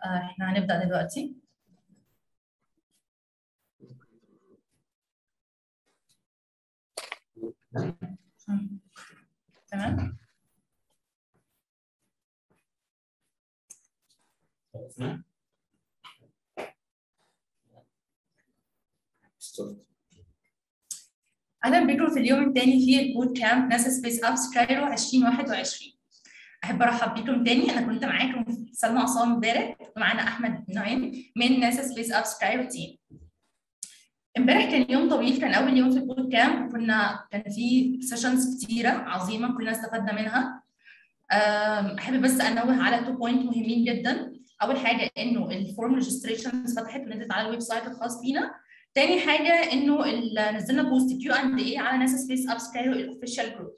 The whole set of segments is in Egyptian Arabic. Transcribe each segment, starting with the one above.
آه، احنا هنبدأ دلوقتي مم. تمام اهلا بكم في اليوم الثاني في البوت كامب ناسا سبيس ابس كايرو 2021 احب ارحب بكم تاني انا كنت معاكم سلمى عصام امبارح ومعانا احمد نعيم من ناسا سبيس ابس كايرو تيم امبارح كان يوم طويل كان اول يوم في البوت كامب وكنا كان في سيشنز كتيره عظيمه كلنا استفدنا منها أم، احب بس انوه على تو بوينت مهمين جدا اول حاجه انه الفورم ريجستريشنز فتحت ونزلت على الويب سايت الخاص بينا تاني حاجه انه ال- نزلنا بوست كيو اند اي على ناسا سبيس ابس كايرو الاوفيشال جروب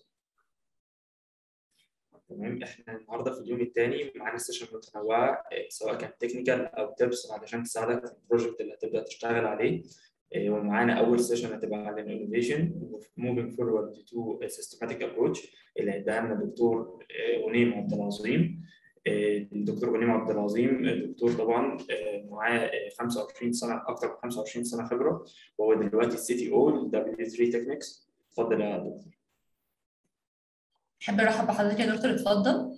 تمام احنا النهارده في اليوم الثاني معانا سيشن متنوعه إيه، سواء كان تكنيكال او تيبس علشان تساعدك في البروجكت اللي هتبدا تشتغل عليه إيه، ومعانا اول سيشن هتبقى عن الانوفيشن موفينج فورورد تو سيستماتيك ابروتش اللي هيديها لنا دكتور إيه، غنيم عبد العظيم إيه، الدكتور غنيم عبد العظيم دكتور طبعا إيه، معاه إيه، 25 سنه اكثر من 25 سنه خبره وهو دلوقتي السي تي او دبليو 3 تكنيكس اتفضل يا دكتور احب ارحب بحضرتك يا دكتور اتفضل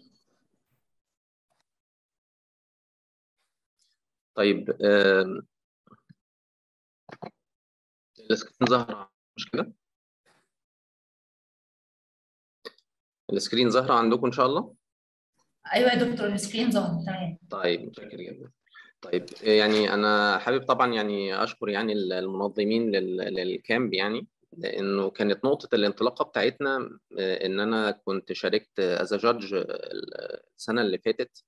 طيب آم، السكرين ظاهرة مش كده؟ السكرين ظاهرة عندكم إن شاء الله؟ ايوه يا دكتور السكرين ظاهر تمام طيب متشكر جدا. طيب يعني أنا حابب طبعا يعني أشكر يعني المنظمين لل- للكامب يعني لأنه كانت نقطة الانطلاقة بتاعتنا آه، إن أنا كنت شاركت از جادج السنة اللي فاتت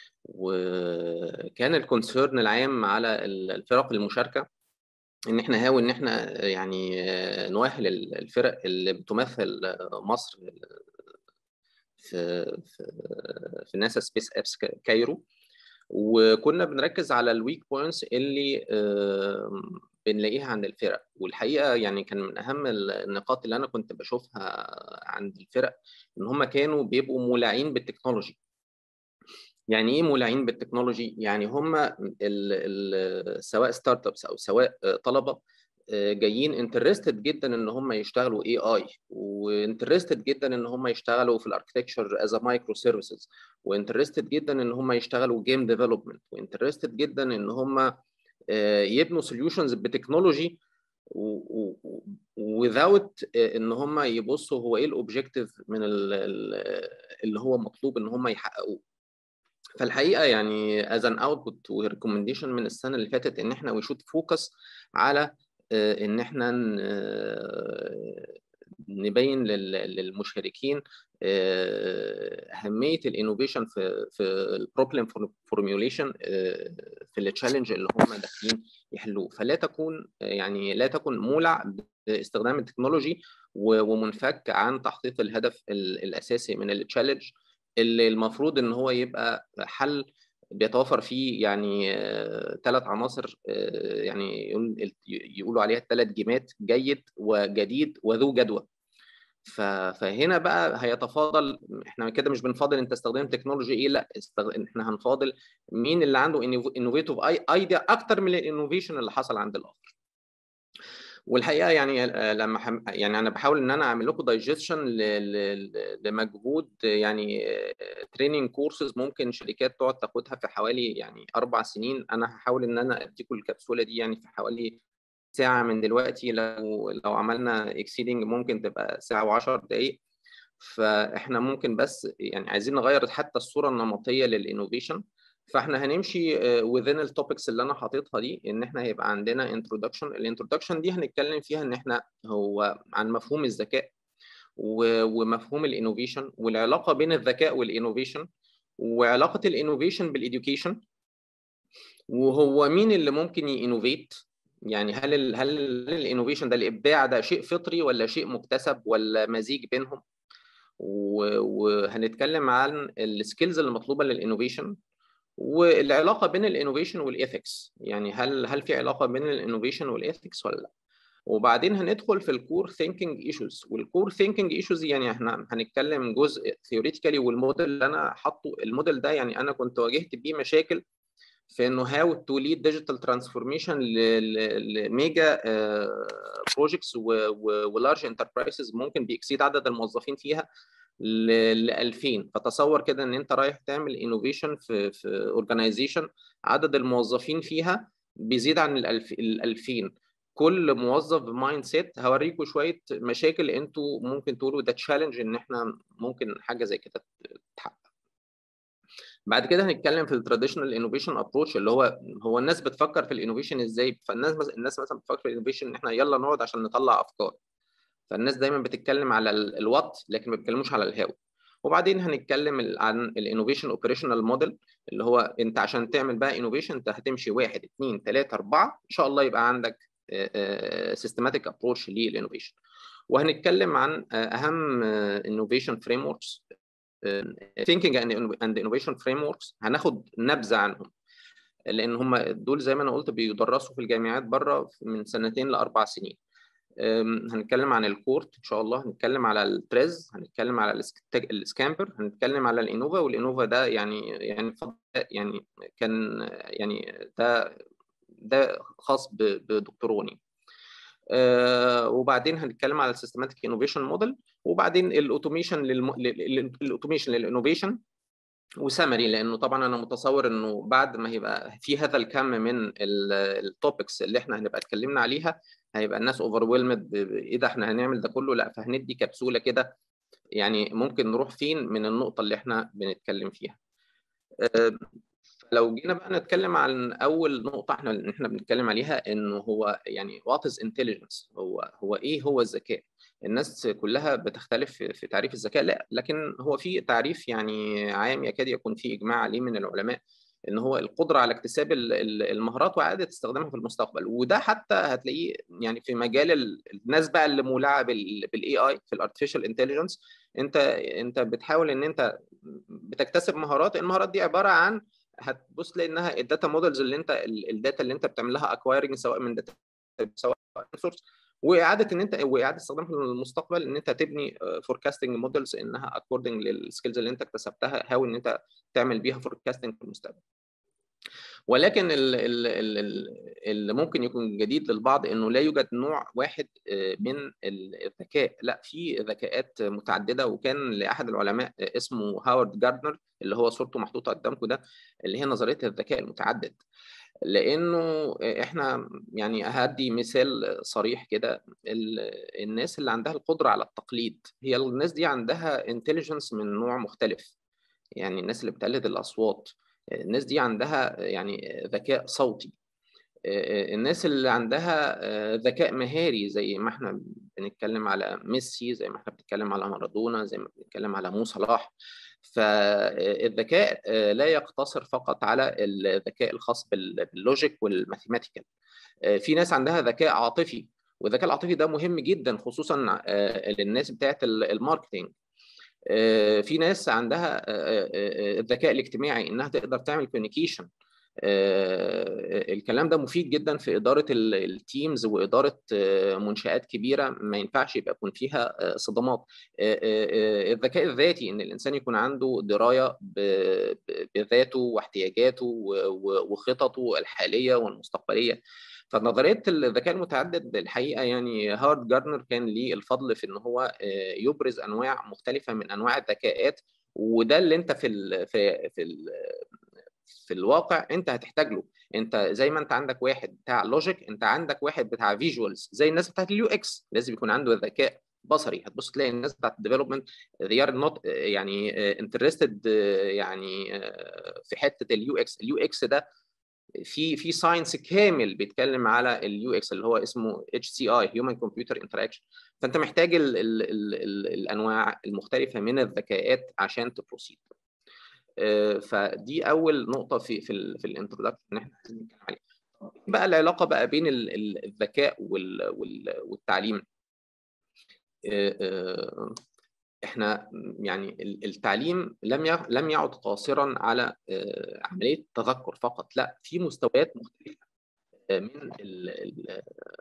وكان الكونسيرن العام على الفرق المشاركة ان احنا نحاول ان احنا يعني آه، نؤهل الفرق اللي بتمثل مصر في في في ناسا سبيس ابس كايرو وكنا بنركز على الويك بوينتس اللي آه، بنلاقيها عند الفرق والحقيقه يعني كان من اهم النقاط اللي انا كنت بشوفها عند الفرق ان هم كانوا بيبقوا مولعين بالتكنولوجي يعني ايه مولعين بالتكنولوجي يعني هم ال ال سواء ستارت ابس او سواء طلبه جايين انترستد جدا ان هم يشتغلوا اي اي وانترستد جدا ان هم يشتغلوا في الاركتكتشر از مايكرو سيرفيسز وانترستد جدا ان هم يشتغلوا جيم ديفلوبمنت وانترستد جدا ان هم يبنوا سوليوشنز بتكنولوجي without ان هم يبصوا هو ايه الاوبجيكتيف من اللي هو مطلوب ان هم يحققوه فالحقيقه يعني از ان اوتبوت وريكومنديشن من السنه اللي فاتت ان احنا وي شود فوكس على ان احنا نبين للمشاركين اهميه الانوفيشن في في البروبلم فورميوليشن في التشالنج اللي هم داخلين يحلوه فلا تكون يعني لا تكن مولع باستخدام التكنولوجي ومنفك عن تحقيق الهدف الاساسي من التشالنج اللي المفروض ان هو يبقى حل بيتوفر فيه يعني ثلاث عناصر يعني يقولوا عليها الثلاث جيمات جيد وجديد وذو جدوى فهنا بقى هيتفاضل احنا كده مش بنفاضل انت استخدمت تكنولوجي ايه لا استغ... احنا هنفاضل مين اللي عنده انوفيتيف ايديا اكتر من الانوفيشن اللي حصل عند الاخر والحقيقه يعني لما حم... يعني انا بحاول ان انا اعمل لكم دايجيشن ل... ل... لمجهود يعني تريننج كورسز ممكن شركات تقعد تاخدها في حوالي يعني اربع سنين انا هحاول ان انا اديكم الكبسوله دي يعني في حوالي ساعه من دلوقتي لو لو عملنا اكسيدنج ممكن تبقى ساعه و10 دقائق فاحنا ممكن بس يعني عايزين نغير حتى الصوره النمطيه للانوفيشن فاحنا هنمشي within التوبكس اللي انا حاططها دي ان احنا هيبقى عندنا انترودكشن الانترودكشن دي هنتكلم فيها ان احنا هو عن مفهوم الذكاء ومفهوم الانوفيشن والعلاقه بين الذكاء والانوفيشن وعلاقه الانوفيشن بالاديوكيشن وهو مين اللي ممكن ينوفيت يعني هل ال هل الانوفيشن ده الابداع ده شيء فطري ولا شيء مكتسب ولا مزيج بينهم وهنتكلم عن السكيلز المطلوبه للانوفيشن والعلاقه بين الانوفيشن والايثكس يعني هل هل في علاقه بين الانوفيشن والايثكس ولا لا وبعدين هندخل في الكور ثينكينج ايشوز والكور ثينكينج ايشوز يعني احنا هنتكلم جزء ثيوريتيكالي والموديل اللي انا حاطه الموديل ده يعني انا كنت واجهت بيه مشاكل في انه هاو تو ليد ديجيتال ترانسفورميشن لميجا بروجكتس ولارج انتربرايزز ممكن بيكسيد عدد الموظفين فيها ل 2000 فتصور كده ان انت رايح تعمل انوفيشن في في اورجانيزيشن عدد الموظفين فيها بيزيد عن ال 2000 كل موظف بمايند سيت هوريكم شويه مشاكل انتوا ممكن تقولوا ده تشالنج ان احنا ممكن حاجه زي كده تتحقق بعد كده هنتكلم في التراديشنال انوفيشن ابروتش اللي هو هو الناس بتفكر في الانوفيشن ازاي فالناس الناس مثلا بتفكر في الانوفيشن ان احنا يلا نقعد عشان نطلع افكار فالناس دايما بتتكلم على الوات لكن ما بيتكلموش على الهاو وبعدين هنتكلم عن الانوفيشن اوبريشنال موديل اللي هو انت عشان تعمل بقى انوفيشن انت هتمشي واحد اثنين ثلاثه اربعه ان شاء الله يبقى عندك سيستماتيك ابروتش للانوفيشن وهنتكلم عن اهم انوفيشن فريم وركس ثينكينج اند انوفيشن فريم وركس هناخد نبذه عنهم لان هم دول زي ما انا قلت بيدرسوا في الجامعات بره من سنتين لاربع سنين هنتكلم عن الكورت ان شاء الله هنتكلم على التريز هنتكلم على السكامبر هنتكلم على الانوفا والانوفا ده يعني يعني يعني كان يعني ده ده خاص بدكتوروني آه وبعدين هنتكلم على السيستماتيك انوفيشن موديل وبعدين الاوتوميشن للم... الاوتوميشن للانوفيشن وسمري لانه طبعا انا متصور انه بعد ما هيبقى في هذا الكم من التوبكس اللي احنا هنبقى اتكلمنا عليها هيبقى الناس اوفر ايه ده احنا هنعمل ده كله لا فهندي كبسوله كده يعني ممكن نروح فين من النقطه اللي احنا بنتكلم فيها لو جينا بقى نتكلم عن اول نقطه احنا احنا بنتكلم عليها انه هو يعني وات از انتليجنس هو هو ايه هو الذكاء الناس كلها بتختلف في تعريف الذكاء لا لكن هو في تعريف يعني عام يكاد يكون في اجماع عليه من العلماء ان هو القدره على اكتساب المهارات واعاده استخدامها في المستقبل وده حتى هتلاقيه يعني في مجال الناس بقى اللي مولعه بالاي اي في الارتفيشال انتليجنس انت انت بتحاول ان انت بتكتسب مهارات المهارات دي عباره عن هتبص تلاقي انها الداتا مودلز اللي انت الداتا اللي انت بتعمل لها اكوايرنج سواء من داتا سواء سورس واعاده ان انت واعاده استخدامها في المستقبل ان انت تبني فوركاستنج مودلز انها اكوردنج للسكيلز اللي انت اكتسبتها حاول ان انت تعمل بيها فوركاستنج في المستقبل ولكن اللي ممكن يكون جديد للبعض انه لا يوجد نوع واحد من الذكاء لا في ذكاءات متعدده وكان لاحد العلماء اسمه هاورد جاردنر اللي هو صورته محطوطه قدامكم ده اللي هي نظريه الذكاء المتعدد لانه احنا يعني هدي مثال صريح كده الناس اللي عندها القدره على التقليد هي الناس دي عندها انتليجنس من نوع مختلف يعني الناس اللي بتقلد الاصوات الناس دي عندها يعني ذكاء صوتي الناس اللي عندها ذكاء مهاري زي ما احنا بنتكلم على ميسي زي ما احنا بنتكلم على مارادونا زي ما بنتكلم على مو صلاح فالذكاء لا يقتصر فقط على الذكاء الخاص باللوجيك والماثيماتيكال في ناس عندها ذكاء عاطفي والذكاء العاطفي ده مهم جدا خصوصا للناس بتاعت الماركتينج في ناس عندها الذكاء الاجتماعي انها تقدر تعمل كوميونيكيشن الكلام ده مفيد جدا في اداره التيمز واداره منشات كبيره ما ينفعش يبقى يكون فيها صدمات الذكاء الذاتي ان الانسان يكون عنده درايه بذاته واحتياجاته وخططه الحاليه والمستقبليه فنظريه الذكاء المتعدد الحقيقه يعني هارد جارنر كان ليه الفضل في ان هو يبرز انواع مختلفه من انواع الذكاءات وده اللي انت في ال في في ال في الواقع انت هتحتاج له انت زي ما انت عندك واحد بتاع لوجيك انت عندك واحد بتاع فيجوالز زي الناس بتاعت اليو اكس لازم يكون عنده ذكاء بصري هتبص تلاقي الناس بتاعت الديفلوبمنت they are not يعني interested يعني في حته اليو اكس اليو اكس ده في في ساينس كامل بيتكلم على اليو اكس اللي هو اسمه اتش سي اي هيومن كمبيوتر انتراكشن فانت محتاج ال ال ال ال الانواع المختلفه من الذكاءات عشان تبروسيد فدي اول نقطه في في ال في الانترودكشن ان احنا عايزين نتكلم عليها بقى العلاقه بقى بين الذكاء والتعليم احنا يعني التعليم لم لم يعد قاصرا على عمليه تذكر فقط لا في مستويات مختلفه من ال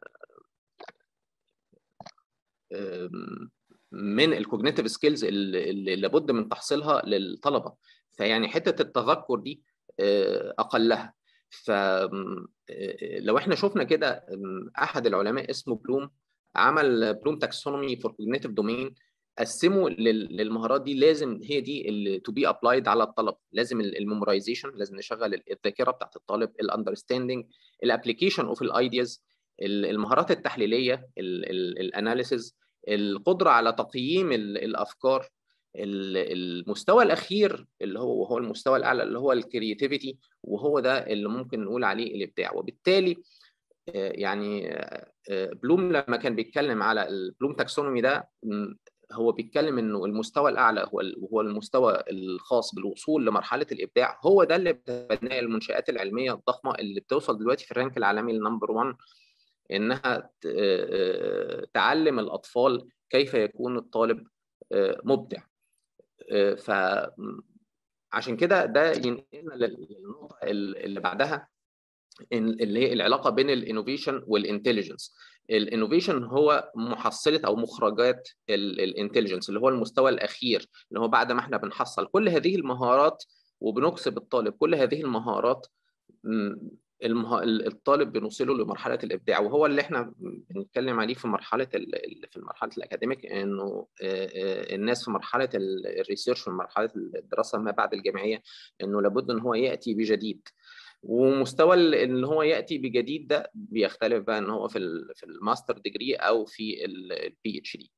من الكوجنيتيف سكيلز اللي لابد من تحصيلها للطلبه فيعني حته التذكر دي اقلها فلو احنا شفنا كده احد العلماء اسمه بلوم عمل بلوم تاكسونومي فور كوجنيتيف دومين قسموا للمهارات دي لازم هي دي اللي تو بي ابلايد على الطلب لازم الميمورايزيشن لازم نشغل الذاكره بتاعت الطالب الاندرستاندنج الابلكيشن اوف الايدياز المهارات التحليليه الاناليسز القدره على تقييم الافكار المستوى الاخير اللي هو وهو المستوى الاعلى اللي هو الكرياتيفيتي وهو ده اللي ممكن نقول عليه الابداع وبالتالي يعني بلوم لما كان بيتكلم على البلوم تاكسونومي ده هو بيتكلم انه المستوى الاعلى هو هو المستوى الخاص بالوصول لمرحله الابداع هو ده اللي بتبناه المنشات العلميه الضخمه اللي بتوصل دلوقتي في الرانك العالمي للنمبر 1 انها تعلم الاطفال كيف يكون الطالب مبدع ف عشان كده ده ينقلنا للنقطه اللي بعدها اللي هي العلاقه بين الانوفيشن والانتليجنس الانوفيشن هو محصله او مخرجات الانتليجنس اللي هو المستوى الاخير اللي هو بعد ما احنا بنحصل كل هذه المهارات وبنكسب الطالب كل هذه المهارات المه... الطالب بنوصله لمرحله الابداع وهو اللي احنا بنتكلم عليه في مرحله ال... في مرحله الاكاديميك انه الناس في مرحله الريسيرش في مرحله الدراسه ما بعد الجامعيه انه لابد ان هو ياتي بجديد ومستوى اللي هو ياتي بجديد ده بيختلف بقى ان هو في في الماستر ديجري او في البي اتش دي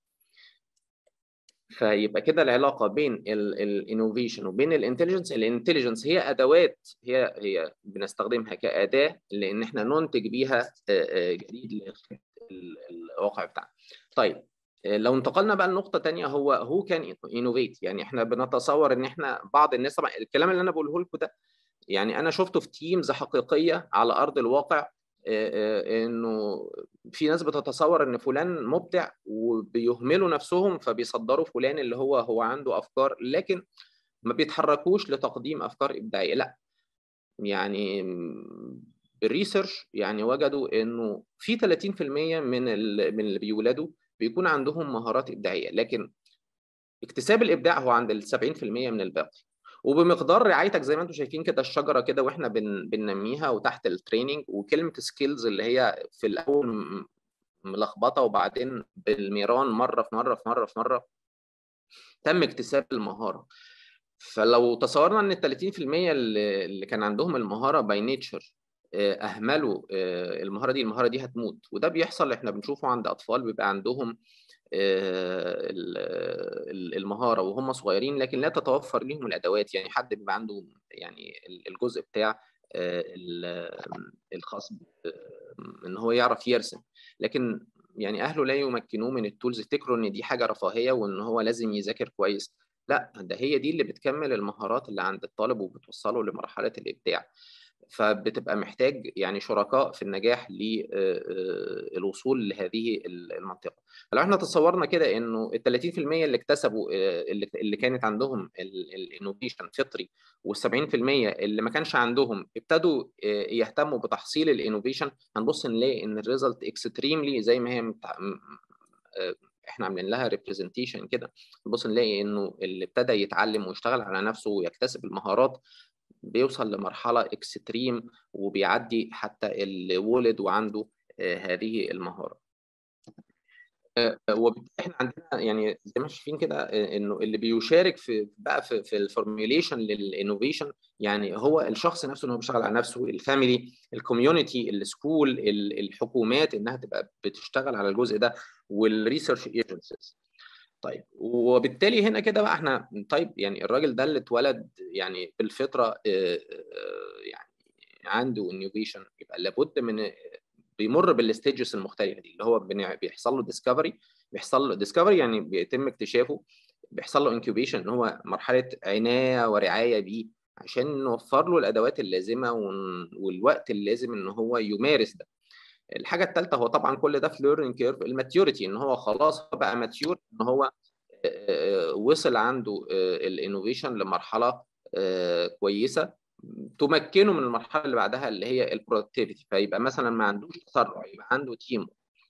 فيبقى كده العلاقه بين الانوفيشن وبين الانتليجنس الانتليجنس هي ادوات هي هي بنستخدمها كاداه لان احنا ننتج بيها جديد الواقع بتاعنا طيب لو انتقلنا بقى لنقطة تانية هو هو كان انوفيت يعني احنا بنتصور ان احنا بعض الناس طبعا الكلام اللي انا بقوله لكم ده يعني انا شفته في تيمز حقيقيه على ارض الواقع انه في ناس بتتصور ان فلان مبدع وبيهملوا نفسهم فبيصدروا فلان اللي هو هو عنده افكار لكن ما بيتحركوش لتقديم افكار ابداعيه لا يعني بالريسيرش يعني وجدوا انه في 30% من من اللي بيولدوا بيكون عندهم مهارات ابداعيه لكن اكتساب الابداع هو عند ال 70% من الباقي وبمقدار رعايتك زي ما انتم شايفين كده الشجره كده واحنا بن بننميها وتحت التريننج وكلمه سكيلز اللي هي في الاول ملخبطه وبعدين بالميران مره في مره في مره في مره تم اكتساب المهاره فلو تصورنا ان ال 30% اللي, اللي كان عندهم المهاره باي نيتشر اهملوا المهاره دي المهاره دي هتموت وده بيحصل احنا بنشوفه عند اطفال بيبقى عندهم المهاره وهم صغيرين لكن لا تتوفر لهم الادوات يعني حد بيبقى عنده يعني الجزء بتاع الخاص ان هو يعرف يرسم لكن يعني اهله لا يمكنوه من التولز يفتكروا ان دي حاجه رفاهيه وان هو لازم يذاكر كويس لا ده هي دي اللي بتكمل المهارات اللي عند الطالب وبتوصله لمرحله الابداع فبتبقى محتاج يعني شركاء في النجاح للوصول لهذه المنطقه فلو احنا تصورنا كده انه ال 30% اللي اكتسبوا اللي كانت عندهم الانوفيشن فطري وال 70% اللي ما كانش عندهم ابتدوا يهتموا بتحصيل الانوفيشن هنبص نلاقي ان الريزلت اكستريملي زي ما هي احنا عاملين لها ريبريزنتيشن كده نبص نلاقي انه اللي ابتدى يتعلم ويشتغل على نفسه ويكتسب المهارات بيوصل لمرحله اكستريم وبيعدي حتى اللي ولد وعنده هذه المهاره وبالتالي احنا عندنا يعني زي ما شايفين كده انه اللي بيشارك في بقى في, في الفورميوليشن للانوفيشن يعني هو الشخص نفسه ان هو بيشتغل على نفسه الفاميلي الكوميونتي السكول الحكومات انها تبقى بتشتغل على الجزء ده والريسيرش ايجنسيز طيب وبالتالي هنا كده بقى احنا طيب يعني الراجل ده اللي اتولد يعني بالفطره يعني عنده انوفيشن يبقى لابد من بيمر بالستيجز المختلفه دي اللي هو بيحصل له ديسكفري بيحصل له ديسكفري يعني بيتم اكتشافه بيحصل له انكيوبيشن ان هو مرحله عنايه ورعايه بيه عشان نوفر له الادوات اللازمه والوقت اللازم ان هو يمارس ده الحاجه الثالثه هو طبعا كل ده في ليرنينج كيرف الماتيوريتي ان هو خلاص بقى ماتيور ان هو وصل عنده الانوفيشن لمرحله كويسه تمكنه من المرحله اللي بعدها اللي هي البرودكتيفيتي فيبقى مثلا ما عندوش تسرع يبقى عنده تيم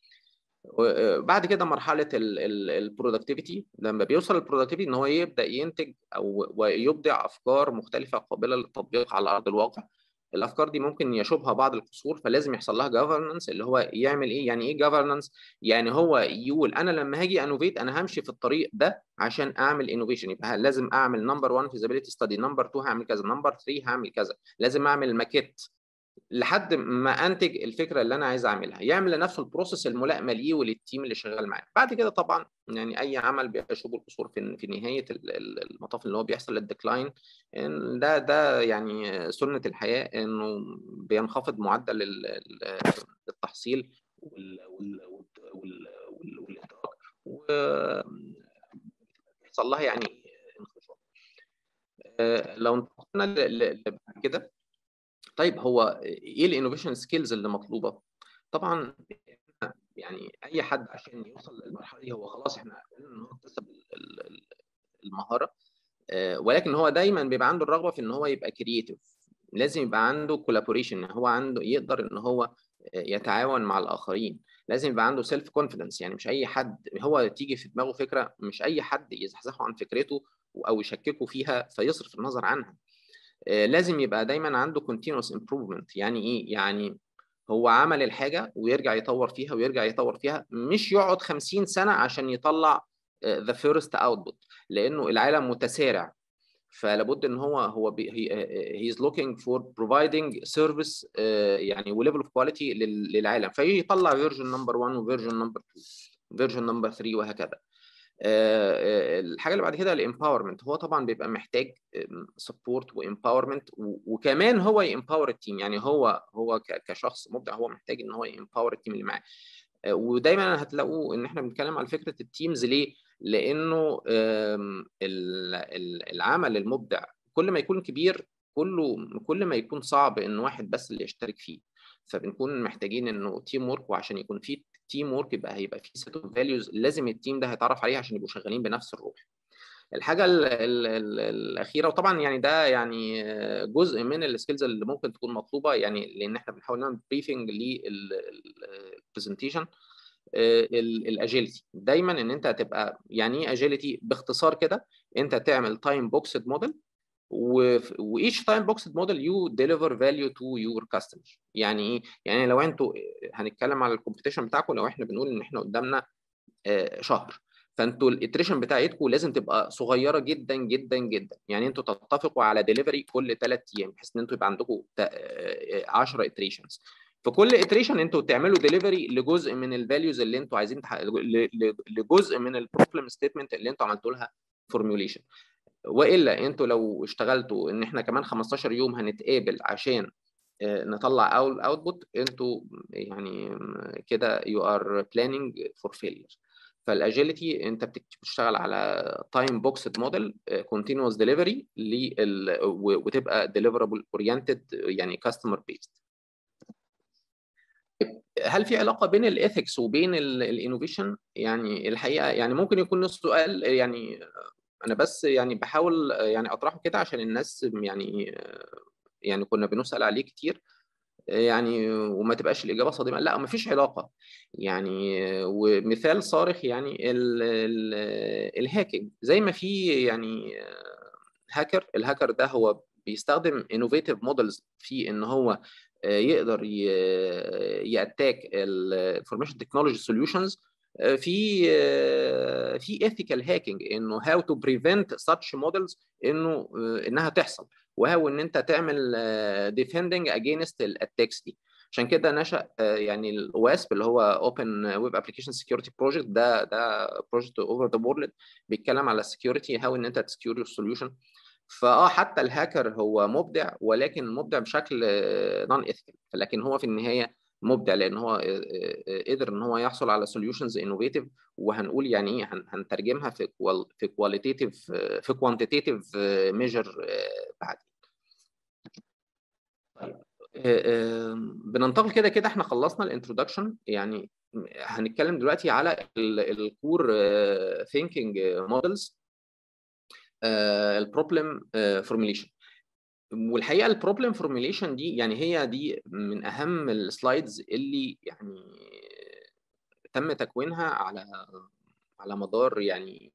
بعد كده مرحله البرودكتيفيتي لما بيوصل البرودكتيفيتي ان هو يبدا ينتج او ويبدع افكار مختلفه قابله للتطبيق على ارض الواقع الافكار دي ممكن يشوبها بعض القصور فلازم يحصل لها جفرنس اللي هو يعمل ايه يعني ايه جفرنس يعني هو يقول انا لما هاجي انوفيت انا همشي في الطريق ده عشان اعمل انوفيشن يبقى لازم اعمل نمبر 1 فيزابيلتي ستادي نمبر 2 هعمل كذا نمبر 3 هعمل كذا لازم اعمل ماكيت لحد ما انتج الفكره اللي انا عايز اعملها يعمل لنفسه البروسيس الملائمه ليه وللتيم اللي شغال معاه بعد كده طبعا يعني اي عمل بيشوب القصور في في نهايه المطاف اللي هو بيحصل للديكلاين ده ده يعني سنه الحياه انه بينخفض معدل التحصيل والادراك ويحصل لها يعني انخفاض لو انتقلنا كده طيب هو ايه الانوفيشن سكيلز اللي مطلوبه؟ طبعا يعني اي حد عشان يوصل للمرحله دي هو خلاص احنا عارفين ان هو اكتسب المهاره ولكن هو دايما بيبقى عنده الرغبه في ان هو يبقى كرييتيف لازم يبقى عنده كولابوريشن هو عنده يقدر ان هو يتعاون مع الاخرين لازم يبقى عنده سيلف كونفيدنس يعني مش اي حد هو تيجي في دماغه فكره مش اي حد يزحزحه عن فكرته او يشككه فيها فيصرف النظر عنها لازم يبقى دايما عنده continuous improvement يعني ايه يعني هو عمل الحاجه ويرجع يطور فيها ويرجع يطور فيها مش يقعد 50 سنه عشان يطلع the first output لانه العالم متسارع فلابد ان هو هو he is looking for providing service يعني وليفل اوف كواليتي للعالم فيطلع فيرجن نمبر 1 وفيرجن نمبر 2 فيرجن نمبر 3 وهكذا الحاجه اللي بعد كده الامباورمنت هو طبعا بيبقى محتاج سبورت وامباورمنت وكمان هو يمباور التيم يعني هو هو كشخص مبدع هو محتاج ان هو يمباور التيم اللي معاه ودايما هتلاقوا ان احنا بنتكلم على فكره التيمز ليه؟ لانه العمل المبدع كل ما يكون كبير كله كل ما يكون صعب ان واحد بس اللي يشترك فيه فبنكون محتاجين انه تيم ورك وعشان يكون في تيم ورك يبقى هيبقى في سيت اوف فاليوز لازم التيم ده هيتعرف عليه عشان يبقوا شغالين بنفس الروح الحاجه ال ال ال الاخيره وطبعا يعني ده يعني جزء من السكيلز اللي ممكن تكون مطلوبه يعني لان احنا بنحاول نعمل بريفنج للبرزنتيشن الاجيلتي دايما ان انت هتبقى يعني ايه اجيلتي باختصار كده انت تعمل تايم بوكسد موديل وايش تايم بوكسد موديل يو ديليفر فاليو تو يور كاستمر يعني ايه يعني لو انتوا هنتكلم على الكومبيتيشن بتاعكم لو احنا بنقول ان احنا قدامنا شهر فانتوا الاتريشن بتاعتكم لازم تبقى صغيره جدا جدا جدا يعني انتوا تتفقوا على ديليفري كل ثلاث ايام بحيث ان انتوا يبقى عندكم 10 اتريشنز في كل اتريشن انتوا تعملوا ديليفري لجزء من الفاليوز اللي انتوا عايزين تح... لجزء من البروبلم ستيتمنت اللي انتوا عملتوا لها فورميوليشن والا انتوا لو اشتغلتوا ان احنا كمان 15 يوم هنتقابل عشان نطلع اوتبوت انتوا يعني كده يو ار بلاننج فور فيلير فالاجيلتي انت بتشتغل على تايم بوكسد موديل كونتينوس ديليفري وتبقى ديليفربل اورينتد يعني كاستمر بيست هل في علاقه بين الاثكس وبين الانوفيشن يعني الحقيقه يعني ممكن يكون السؤال يعني انا بس يعني بحاول يعني اطرحه كده عشان الناس يعني يعني كنا بنسال عليه كتير يعني وما تبقاش الاجابه صادمه لا ما فيش علاقه يعني ومثال صارخ يعني ال ال الهاكينج زي ما في يعني هاكر الهاكر ده هو بيستخدم انوفيتيف مودلز في ان هو يقدر ياتاك الانفورميشن تكنولوجي سوليوشنز في في ethical هاكينج انه how to prevent such models انه انها تحصل وهو ان انت تعمل defending against الاتاكس دي عشان كده نشا يعني الاواسب اللي هو Open Web Application Security Project ده ده بروجكت اوفر ذا وورلد بيتكلم على السكيورتي هاو ان انت تسكيور يور سوليوشن فاه حتى الهاكر هو مبدع ولكن مبدع بشكل نون ايثيكال لكن هو في النهايه مبدع لان هو قدر ان هو يحصل على سوليوشنز انوفيتيف وهنقول يعني ايه هنترجمها في في كواليتيف في كوانتيتيف ميجر بعدين طيب بننتقل كده كده احنا خلصنا الانترودكشن يعني هنتكلم دلوقتي على الكور ثينكينج مودلز البروبلم فورميليشن والحقيقه البروبلم فورميليشن دي يعني هي دي من اهم السلايدز اللي يعني تم تكوينها على على مدار يعني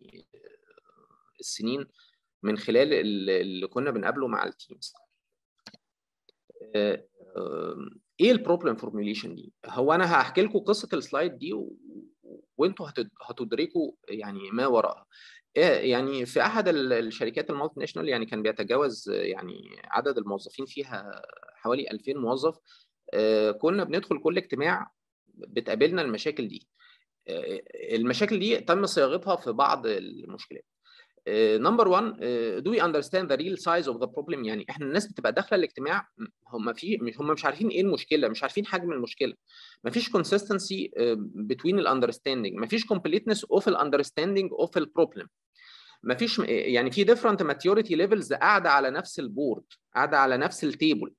السنين من خلال اللي كنا بنقابله مع التيمز ايه البروبلم فورميوليشن دي هو انا هحكي لكم قصه السلايد دي و... وانتوا هتدركوا يعني ما وراءها يعني في احد الشركات المالتي ناشونال يعني كان بيتجاوز يعني عدد الموظفين فيها حوالي 2000 موظف كنا بندخل كل اجتماع بتقابلنا المشاكل دي المشاكل دي تم صياغتها في بعض المشكلات نمبر 1 دو وي اندرستاند ذا ريل سايز اوف ذا بروبلم يعني احنا الناس بتبقى داخله الاجتماع هم في مش هم مش عارفين ايه المشكله مش عارفين حجم المشكله ما فيش كونسيستنسي بتوين الاندرستاندينج ما فيش كومبليتنس اوف الاندرستاندينج اوف البروبلم ما فيش يعني في ديفرنت ماتيوريتي ليفلز قاعده على نفس البورد قاعده على نفس التيبل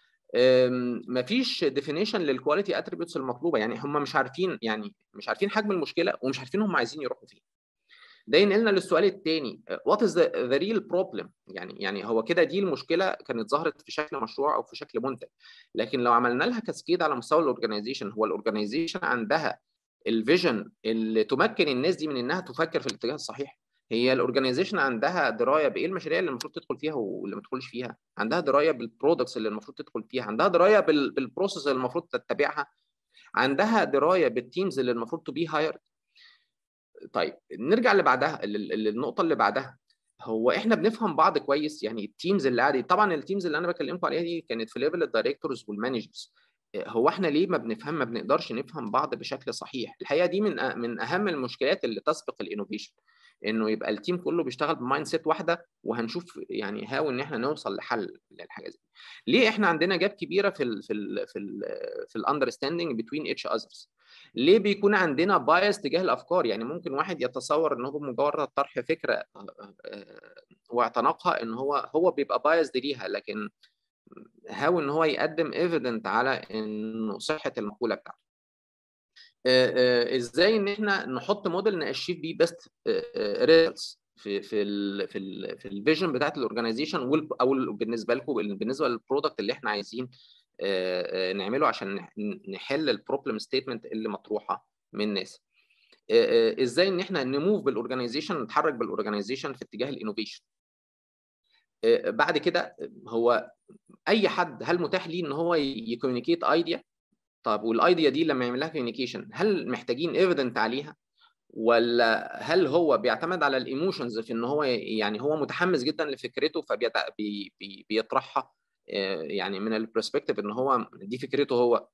ما فيش ديفينيشن للكواليتي اتريبيوتس المطلوبه يعني هم مش عارفين يعني مش عارفين حجم المشكله ومش عارفين هم عايزين يروحوا فين ده ينقلنا للسؤال الثاني وات از ذا ريل بروبلم يعني يعني هو كده دي المشكله كانت ظهرت في شكل مشروع او في شكل منتج لكن لو عملنا لها كاسكيد على مستوى الاورجنايزيشن هو الاورجنايزيشن عندها الفيجن اللي تمكن الناس دي من انها تفكر في الاتجاه الصحيح هي الاورجنايزيشن عندها درايه بايه المشاريع اللي المفروض تدخل فيها واللي ما تدخلش فيها عندها درايه بالبرودكتس اللي المفروض تدخل فيها عندها درايه بالبروسيس اللي المفروض تتبعها عندها درايه بالتيمز اللي المفروض تو بي هايرد طيب نرجع اللي بعدها للنقطه اللي بعدها هو احنا بنفهم بعض كويس يعني التيمز اللي قاعده طبعا التيمز اللي انا بكلمكم عليها دي كانت في ليفل الدايركتورز والمانجرز هو احنا ليه ما بنفهم ما بنقدرش نفهم بعض بشكل صحيح الحقيقه دي من من اهم المشكلات اللي تسبق الانوفيشن انه يبقى التيم كله بيشتغل بمايند سيت واحده وهنشوف يعني هاو ان احنا نوصل لحل للحاجه دي ليه احنا عندنا جاب كبيره في ال في ال في ال في الاندرستاندنج بتوين اتش اذرز ليه بيكون عندنا بايس تجاه الافكار يعني ممكن واحد يتصور ان هو بمجرد طرح فكره واعتناقها ان هو هو بيبقى بايس ليها لكن هاو ان هو يقدم ايفيدنت على انه صحه المقوله بتاعته ازاي ان احنا نحط موديل ناشيف بيه بيست ريزلتس في في ال في ال في الفيجن بتاعت الاورجنايزيشن او بالنسبه لكم بالنسبه للبرودكت اللي احنا عايزين نعمله عشان نحل البروبلم ستيتمنت اللي مطروحه من الناس ازاي ان احنا نموف بالاورجنايزيشن نتحرك بالاورجنايزيشن في اتجاه الانوفيشن بعد كده هو اي حد هل متاح ليه ان هو يكوميونيكيت ايديا طب والايديا دي لما يعمل لها كوميونيكيشن هل محتاجين ايفيدنت عليها ولا هل هو بيعتمد على الايموشنز في ان هو يعني هو متحمس جدا لفكرته فبيطرحها يعني من البرسبكتيف ان هو دي فكرته هو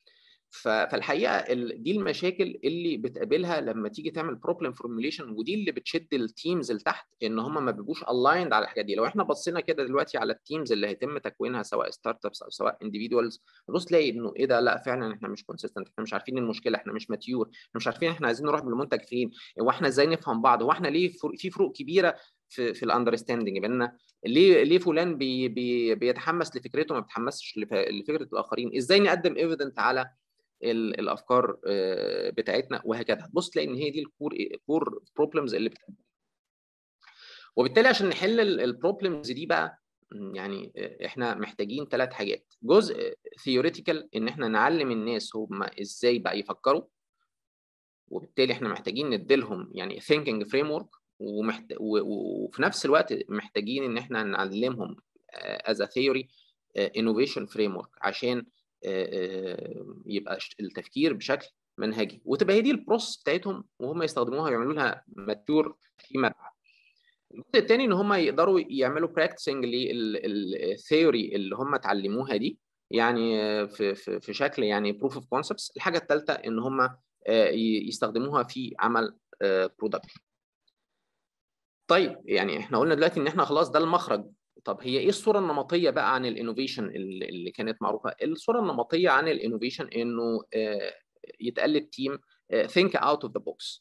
فالحقيقه دي المشاكل اللي بتقابلها لما تيجي تعمل بروبلم فورميوليشن ودي اللي بتشد التيمز لتحت ان هم ما بيبقوش الايند على الحاجات دي لو احنا بصينا كده دلوقتي على التيمز اللي هيتم تكوينها سواء ستارت ابس او سواء انديفيدوالز نبص تلاقي انه ايه ده لا فعلا احنا مش كونسيستنت احنا مش عارفين المشكله احنا مش ماتيور احنا مش عارفين احنا عايزين نروح بالمنتج فين هو احنا ازاي نفهم بعض هو احنا ليه في فروق كبيره في في الاندرستاندنج بيننا ليه ليه فلان بي بي بيتحمس لفكرته ما بيتحمسش لفكره الاخرين ازاي نقدم ايفيدنت على الافكار بتاعتنا وهكذا بص تلاقي ان هي دي الكور كور بروبلمز اللي بتقابل وبالتالي عشان نحل البروبلمز دي بقى يعني احنا محتاجين ثلاث حاجات جزء ثيوريتيكال ان احنا نعلم الناس هم ازاي بقى يفكروا وبالتالي احنا محتاجين نديلهم يعني ثينكينج فريم ورك ومحت... وفي نفس الوقت محتاجين ان احنا نعلمهم از ثيوري انوفيشن فريم ورك عشان يبقى التفكير بشكل منهجي وتبقى هي دي البروسس بتاعتهم وهم يستخدموها ويعملوا لها ماتيور فيما بعد الجزء الثاني ان هم يقدروا يعملوا براكتسنج للثيوري اللي هم اتعلموها دي يعني في في في شكل يعني بروف اوف كونسبتس الحاجه الثالثه ان هم يستخدموها في عمل برودكشن طيب يعني احنا قلنا دلوقتي ان احنا خلاص ده المخرج طب هي ايه الصوره النمطيه بقى عن الانوفيشن اللي كانت معروفه الصوره النمطيه عن الانوفيشن انه يتقال للتيم think out of the box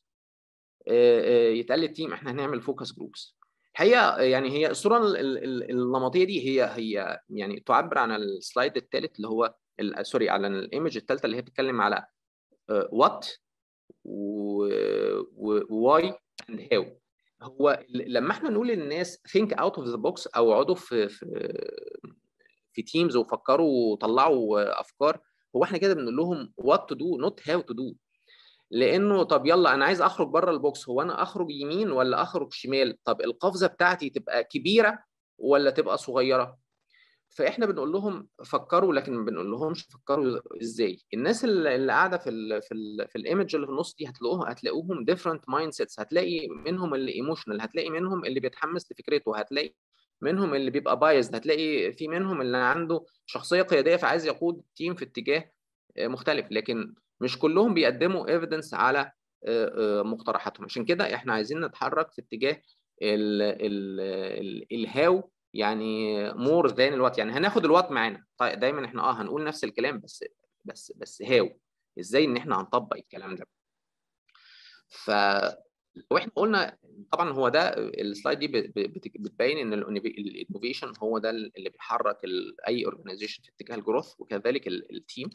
يتقال للتيم احنا هنعمل فوكس جروبس الحقيقه يعني هي الصوره النمطيه دي هي هي يعني تعبر عن السلايد الثالث اللي هو سوري على الايمج الثالثه اللي هي بتتكلم على وات وواي اند هاو هو لما احنا نقول للناس think out of the box او اقعدوا في في في تيمز وفكروا وطلعوا افكار هو احنا كده بنقول لهم what to do not how to do لانه طب يلا انا عايز اخرج بره البوكس هو انا اخرج يمين ولا اخرج شمال طب القفزه بتاعتي تبقى كبيره ولا تبقى صغيره فاحنا بنقول لهم فكروا لكن ما بنقول لهمش فكروا ازاي الناس اللي اللي قاعده في ال في ال في الايمج اللي في النص دي هتلاقوها هتلاقوهم ديفرنت مايند سيتس هتلاقي منهم اللي ايموشنال هتلاقي منهم اللي بيتحمس لفكرته هتلاقي منهم اللي بيبقى بايزد هتلاقي في منهم اللي عنده شخصيه قياديه فعايز يقود التيم في اتجاه مختلف لكن مش كلهم بيقدموا ايفيدنس على مقترحاتهم عشان كده احنا عايزين نتحرك في اتجاه الهاو يعني مور ذان الوات يعني هناخد الوات معانا طيب دايما احنا اه هنقول نفس الكلام بس بس بس هاو ازاي ان احنا هنطبق الكلام ده ف لو احنا قلنا طبعا هو ده السلايد دي بتبين ان الانوفيشن هو ده اللي بيحرك اي اورجانيزيشن في اتجاه الجروث وكذلك التيم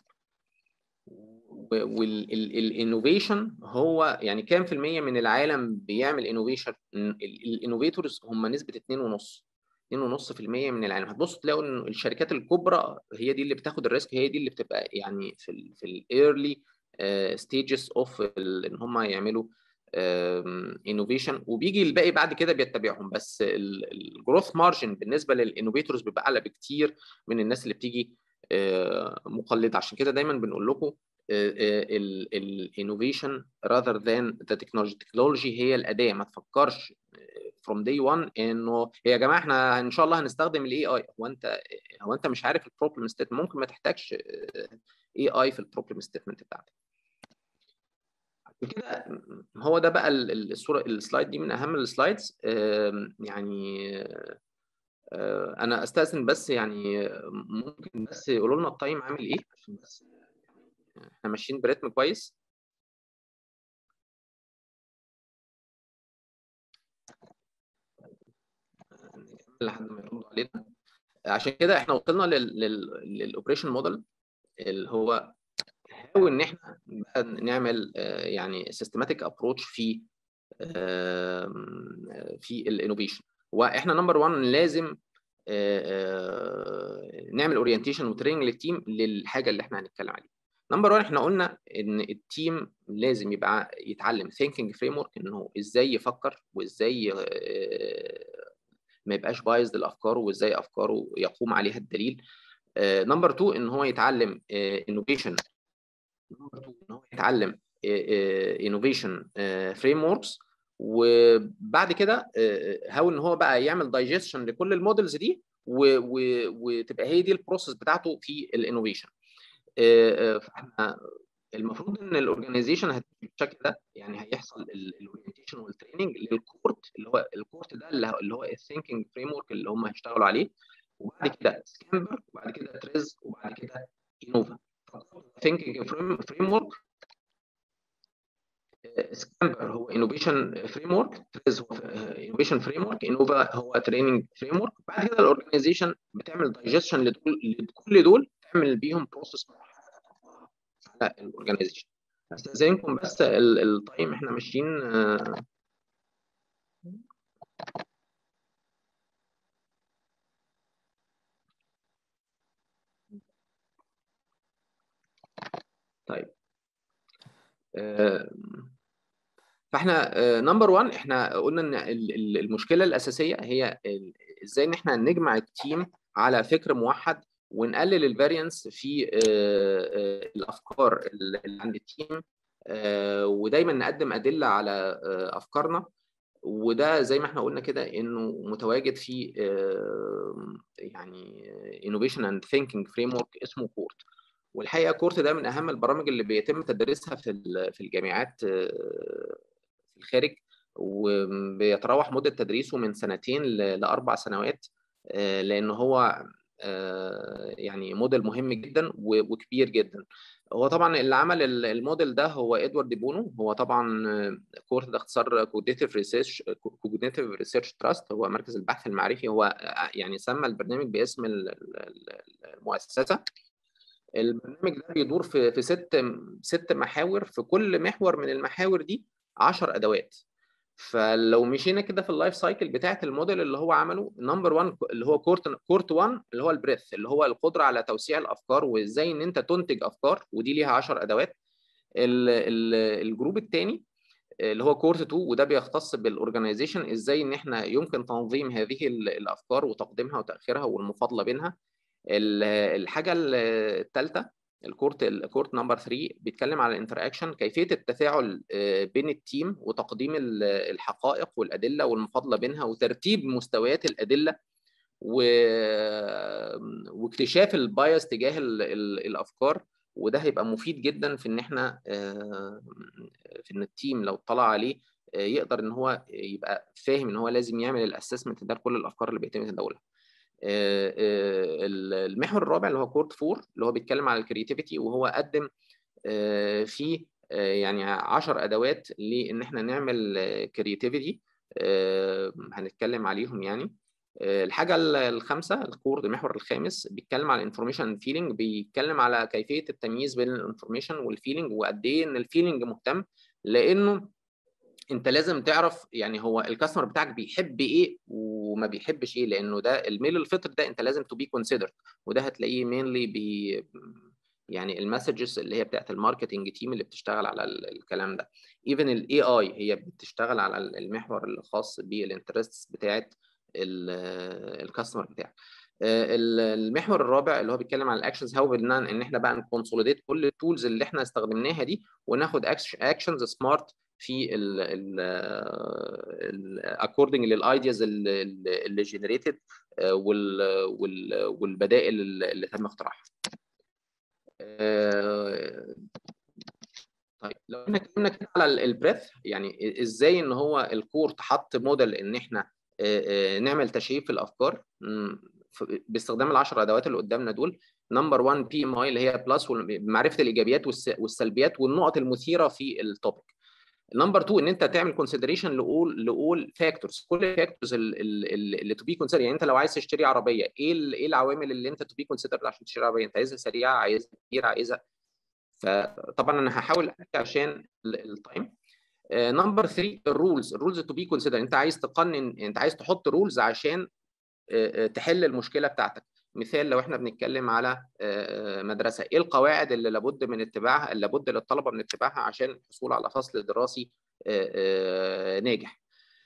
والانوفيشن هو يعني كام في المية من العالم بيعمل انوفيشن الانوفيتورز هم نسبة 2.5 2.5% من العالم هتبصوا تلاقوا ان الشركات الكبرى هي دي اللي بتاخد الريسك هي دي اللي بتبقى يعني في ال في الايرلي ستيجز اوف ان هم يعملوا انوفيشن وبيجي الباقي بعد كده بيتبعهم بس الجروث مارجن بالنسبه للانوفيتورز بيبقى اعلى بكتير من الناس اللي بتيجي مقلده عشان كده دايما بنقول لكم الانوفيشن rather than the technology التكنولوجي هي الاداه ما تفكرش from day one انه يا جماعه احنا ان شاء الله هنستخدم الاي اي هو انت هو انت مش عارف البروبلم ستيتمنت ممكن ما تحتاجش اي اي في البروبلم ستيتمنت بتاعتك كده هو ده بقى الصوره السلايد دي من اهم السلايدز يعني انا استاذن بس يعني ممكن بس يقولوا لنا التايم عامل ايه عشان بس احنا ماشيين بريتم كويس لحد ما يردوا علينا عشان كده احنا وصلنا للاوبريشن موديل اللي هو نحاول ان احنا بقى نعمل يعني سيستماتيك ابروتش في في الانوفيشن واحنا نمبر 1 لازم نعمل اورينتيشن وتريننج للتيم للحاجه اللي احنا هنتكلم عليها نمبر 1 احنا قلنا ان التيم لازم يبقى يتعلم ثينكينج فريم ورك انه ازاي يفكر وازاي ما يبقاش بايظ لافكاره وازاي افكاره يقوم عليها الدليل نمبر 2 ان هو يتعلم انوفيشن نمبر 2 ان هو يتعلم انوفيشن فريم وركس وبعد كده هاو ان هو بقى يعمل دايجيشن لكل المودلز دي وتبقى هي دي البروسيس بتاعته في الانوفيشن فاحنا المفروض ان الاورجنايزيشن هتمشي بالشكل ده يعني هيحصل الاورينتيشن والتريننج للكورت اللي هو الكورت ده اللي هو الثينكينج فريم ورك اللي هم هيشتغلوا عليه وبعد كده سكامبر وبعد كده تريز وبعد كده انوفا ثينكينج فريم ورك سكامبر هو انوفيشن فريم ورك تريز هو انوفيشن فريم ورك انوفا هو تريننج فريم ورك بعد كده الاورجنايزيشن بتعمل دايجيشن لكل دول تعمل بيهم بروسيس على الاورجنايزيشن استاذنكم بس التايم احنا ماشيين طيب فاحنا نمبر 1 احنا قلنا ان المشكله الاساسيه هي ازاي ان احنا نجمع التيم على فكر موحد ونقلل الفاريانس في الافكار اللي عند التيم ودايما نقدم ادله على افكارنا وده زي ما احنا قلنا كده انه متواجد في يعني innovation and thinking framework اسمه كورت والحقيقه كورت ده من اهم البرامج اللي بيتم تدريسها في في الجامعات في الخارج وبيتراوح مده تدريسه من سنتين لاربع سنوات لان هو يعني موديل مهم جدا وكبير جدا هو طبعا اللي عمل الموديل ده هو ادوارد بونو هو طبعا كورت ده اختصار كوجنيتيف ريسيرش كوجنيتيف ريسيرش تراست هو مركز البحث المعرفي هو يعني سمى البرنامج باسم المؤسسه البرنامج ده بيدور في في ست ست محاور في كل محور من المحاور دي 10 ادوات فلو مشينا كده في اللايف سايكل بتاعه الموديل اللي هو عمله نمبر 1 اللي هو كورت كورت 1 اللي هو البريث اللي هو القدره على توسيع الافكار وازاي ان انت تنتج افكار ودي ليها 10 ادوات ال ال الجروب الثاني اللي هو كورت 2 وده بيختص بالاورجنايزيشن ازاي ان احنا يمكن تنظيم هذه الافكار وتقديمها وتاخيرها والمفاضله بينها الحاجه الثالثه الكورت الكورت نمبر 3 بيتكلم على الانتراكشن كيفيه التفاعل بين التيم وتقديم الحقائق والادله والمفاضله بينها وترتيب مستويات الادله و... واكتشاف البايس تجاه ال... ال... الافكار وده هيبقى مفيد جدا في ان احنا في ان التيم لو اطلع عليه يقدر ان هو يبقى فاهم ان هو لازم يعمل الاسسمنت ده لكل الافكار اللي بيتم تداولها المحور الرابع اللي هو كورت 4 اللي هو بيتكلم على الكرياتيفيتي وهو قدم فيه يعني 10 ادوات لان احنا نعمل كرياتيفيتي هنتكلم عليهم يعني الحاجه الخامسه الكور المحور الخامس بيتكلم على الانفورميشن فيلينج بيتكلم على كيفيه التمييز بين الانفورميشن والفيلينج وقد ايه ان الفيلينج مهتم لانه انت لازم تعرف يعني هو الكاستمر بتاعك بيحب ايه وما بيحبش ايه لانه ده الميل الفطري ده انت لازم تو بي كونسيدرد وده هتلاقيه مينلي بي يعني المسجز اللي هي بتاعت الماركتنج تيم اللي بتشتغل على الكلام ده ايفن الاي اي هي بتشتغل على المحور الخاص بالانترستس بتاعت الكاستمر بتاعك المحور الرابع اللي هو بيتكلم على الاكشنز هاو بدنا ان احنا بقى نكونسوليديت كل التولز اللي احنا استخدمناها دي وناخد اكشنز سمارت في ال ال اكوردنج للايدياز اللي جنريتد والبدائل اللي تم اختراعها. طيب لو احنا اتكلمنا كده على البريث يعني ازاي ان هو الكور تحط موديل ان احنا نعمل تشريف في الافكار باستخدام العشر ادوات اللي قدامنا دول نمبر 1 بي ام اي اللي هي بلس معرفه الايجابيات والسلبيات والنقط المثيره في التوبيك نمبر 2 ان انت تعمل كونسيدريشن لاول لاول فاكتورز كل الفاكتورز اللي تو بي كونسيدر يعني انت لو عايز تشتري عربيه ايه ايه العوامل اللي انت تو بي كونسيدر عشان تشتري عربيه انت عايزها سريعه عايزها كبيره عايزها فطبعا انا هحاول احكي عشان التايم نمبر 3 الرولز الرولز تو بي كونسيدر انت عايز تقنن انت عايز تحط رولز عشان تحل المشكله بتاعتك مثال لو احنا بنتكلم على مدرسه ايه القواعد اللي لابد من اتباعها اللي لابد للطلبه من اتباعها عشان الحصول على فصل دراسي ناجح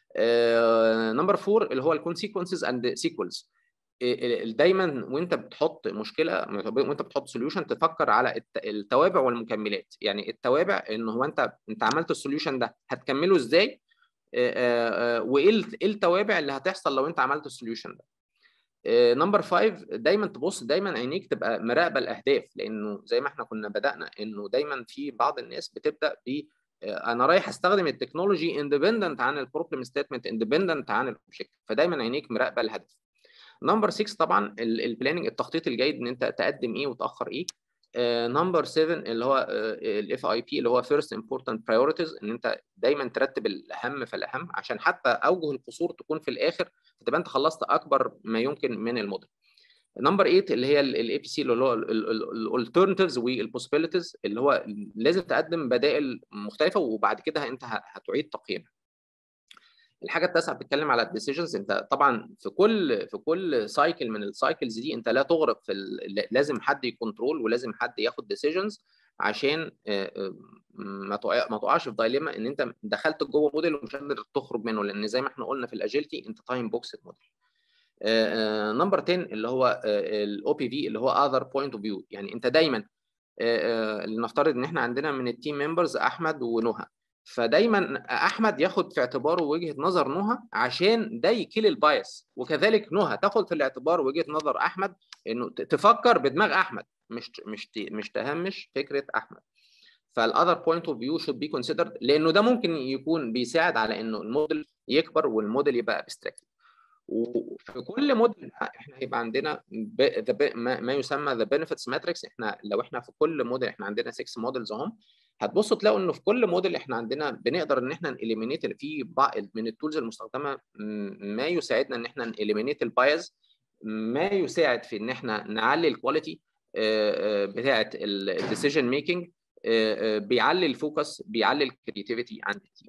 نمبر 4 اللي هو الكونسيكونسز اند سيكولز دايما وانت بتحط مشكله وانت بتحط سوليوشن تفكر على التوابع والمكملات يعني التوابع ان هو انت انت عملت السوليوشن ده هتكمله ازاي وايه التوابع اللي هتحصل لو انت عملت السوليوشن ده نمبر 5 دايما تبص دايما عينيك تبقى مراقبه الاهداف لانه زي ما احنا كنا بدانا انه دايما في بعض الناس بتبدا ب انا رايح استخدم التكنولوجي اندبندنت عن البروبلم ستيتمنت اندبندنت عن الاوبجكت فدايما عينيك مراقبه الهدف نمبر 6 طبعا البلاننج التخطيط الجيد ان انت تقدم ايه وتاخر ايه نمبر uh, 7 اللي هو الاف اي بي اللي هو فيرست امبورتنت برايورتيز ان انت دايما ترتب الاهم فالاهم عشان حتى اوجه القصور تكون في الاخر فتبقى انت خلصت اكبر ما يمكن من الموديل نمبر 8 اللي هي الاي بي سي اللي هو الالترناتيفز والبوسيبيليتيز اللي هو لازم تقدم بدائل مختلفه وبعد كده انت هتعيد تقييمها الحاجه التاسعه بتتكلم على الديسيجنز انت طبعا في كل في كل سايكل من السايكلز دي انت لا تغرق في لازم حد يكنترول ولازم حد ياخد ديسيجنز عشان ما ما تقعش في دايليما ان انت دخلت جوه موديل ومش قادر تخرج منه لان زي ما احنا قلنا في الاجيلتي انت تايم بوكس موديل نمبر 10 اللي هو الاو بي في اللي هو اذر بوينت اوف فيو يعني انت دايما لنفترض ان احنا عندنا من التيم ممبرز احمد ونهى فدايما احمد ياخد في اعتباره وجهه نظر نهى عشان ده يكيل البايس وكذلك نهى تاخد في الاعتبار وجهه نظر احمد انه تفكر بدماغ احمد مش مش مش تهمش فكره احمد فالاذر بوينت اوف فيو شود بي كونسيدرد لانه ده ممكن يكون بيساعد على انه الموديل يكبر والموديل يبقى ابستراكت وفي كل موديل احنا هيبقى عندنا ما يسمى ذا بنفيتس ماتريكس احنا لو احنا في كل موديل احنا عندنا 6 موديلز اهم هتبصوا تلاقوا انه في كل موديل احنا عندنا بنقدر ان احنا ناليمينيت في بعض من التولز المستخدمه ما يساعدنا ان احنا ناليمينيت البايز ما يساعد في ان احنا نعلي الكواليتي بتاعه الديسيجن ميكنج بيعلي الفوكس بيعلي الكرياتيفيتي عند التيم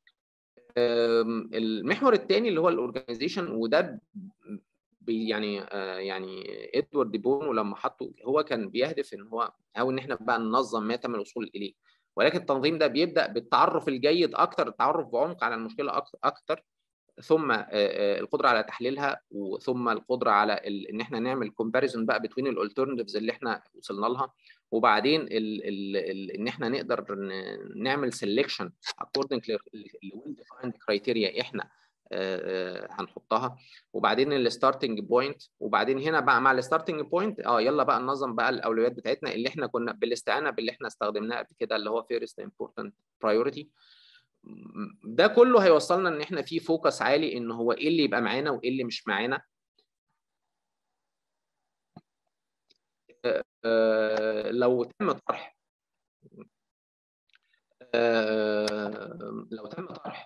المحور الثاني اللي هو الاورجنايزيشن وده يعني يعني ادوارد دي بونو لما حطه هو كان بيهدف ان هو او ان احنا بقى ننظم ما تم الوصول اليه ولكن التنظيم ده بيبدا بالتعرف الجيد اكتر التعرف بعمق على المشكله اكتر ثم القدره على تحليلها وثم القدره على ان احنا نعمل كومباريزون بقى بين الالترناتيفز اللي احنا وصلنا لها وبعدين ال ال ال ان احنا نقدر نعمل سelection according to well defined criteria احنا هنحطها وبعدين الستارتنج بوينت وبعدين هنا بقى مع الستارتنج بوينت اه يلا بقى ننظم بقى الاولويات بتاعتنا اللي احنا كنا بالاستعانه باللي احنا استخدمناه قبل كده اللي هو فيرست امبورتنت برايورتي ده كله هيوصلنا ان احنا في فوكس عالي ان هو ايه اللي يبقى معانا وايه اللي مش معانا آه لو تم طرح آه لو تم طرح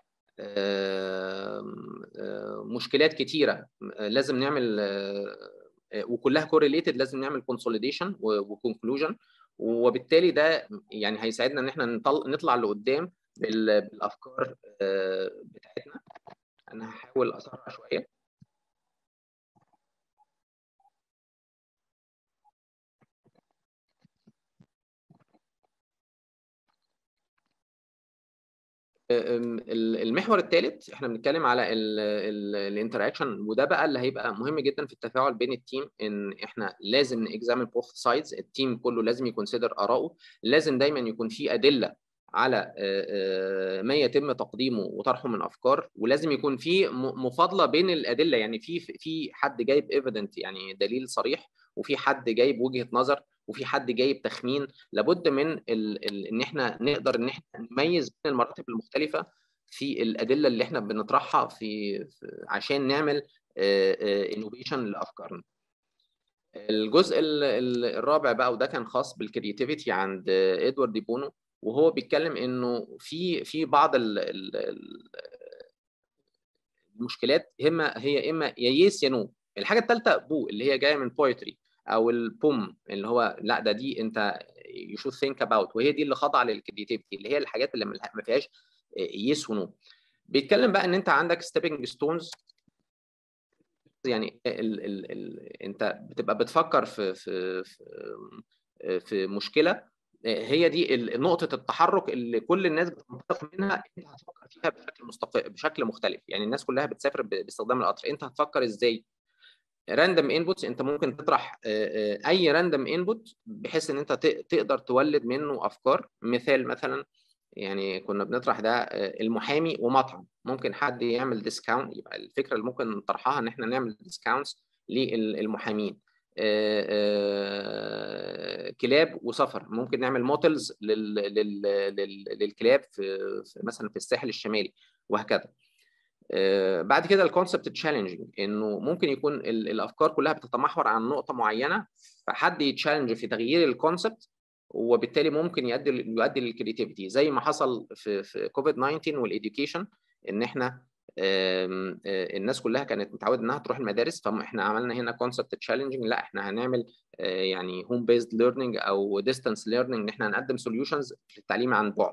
مشكلات كتيره لازم نعمل وكلها كوريليتد لازم نعمل كونسوليديشن وكونكلوجن وبالتالي ده يعني هيساعدنا ان احنا نطلع لقدام بالافكار بتاعتنا انا هحاول اسرع شويه المحور الثالث احنا بنتكلم على الانتراكشن وده بقى اللي هيبقى مهم جدا في التفاعل بين التيم ان احنا لازم نكزامن بوث سايدز التيم كله لازم يكونسيدر اراءه لازم دايما يكون في ادله على ما يتم تقديمه وطرحه من افكار ولازم يكون في مفاضله بين الادله يعني في في حد جايب ايفيدنت يعني دليل صريح وفي حد جايب وجهه نظر وفي حد جايب تخمين لابد من ال ال ان احنا نقدر ان احنا نميز بين المراتب المختلفه في الادله اللي احنا بنطرحها في, في عشان نعمل انوفيشن لافكارنا الجزء الرابع بقى وده كان خاص بالكرياتيفيتي عند ادوارد دي بونو وهو بيتكلم انه في في بعض المشكلات اما هي اما يا يس يا نو الحاجه الثالثه بو اللي هي جايه من بويتري او البوم اللي هو لا ده دي انت يو شود ثينك اباوت وهي دي اللي خاضعه للكرياتيفيتي اللي هي الحاجات اللي ما فيهاش يس ونو بيتكلم بقى ان انت عندك ستيبنج ستونز يعني ال ال ال انت بتبقى بتفكر في في في, في مشكله هي دي نقطة التحرك اللي كل الناس بتنطلق منها انت هتفكر فيها بشكل مستق... بشكل مختلف، يعني الناس كلها بتسافر باستخدام القطر، انت هتفكر ازاي؟ راندوم انبوتس انت ممكن تطرح اي راندوم انبوت بحيث ان انت تقدر تولد منه افكار، مثال مثلا يعني كنا بنطرح ده المحامي ومطعم، ممكن حد يعمل ديسكاونت يبقى الفكرة اللي ممكن نطرحها ان احنا نعمل ديسكاونتس للمحامين. كلاب وسفر ممكن نعمل موتلز لل... لل... لل... للكلاب في... في مثلا في الساحل الشمالي وهكذا بعد كده الكونسبت تشالنجينج انه ممكن يكون ال... الافكار كلها بتتمحور عن نقطه معينه فحد يتشالنج في تغيير الكونسبت وبالتالي ممكن يؤدي يؤدي للكريتيفيتي زي ما حصل في في كوفيد 19 والاديوكيشن ان احنا الناس كلها كانت متعوده انها تروح المدارس فاحنا عملنا هنا كونسبت تشالنجينج لا احنا هنعمل يعني هوم بيزد ليرنينج او ديستانس ليرنينج ان احنا هنقدم سوليوشنز في التعليم عن بعد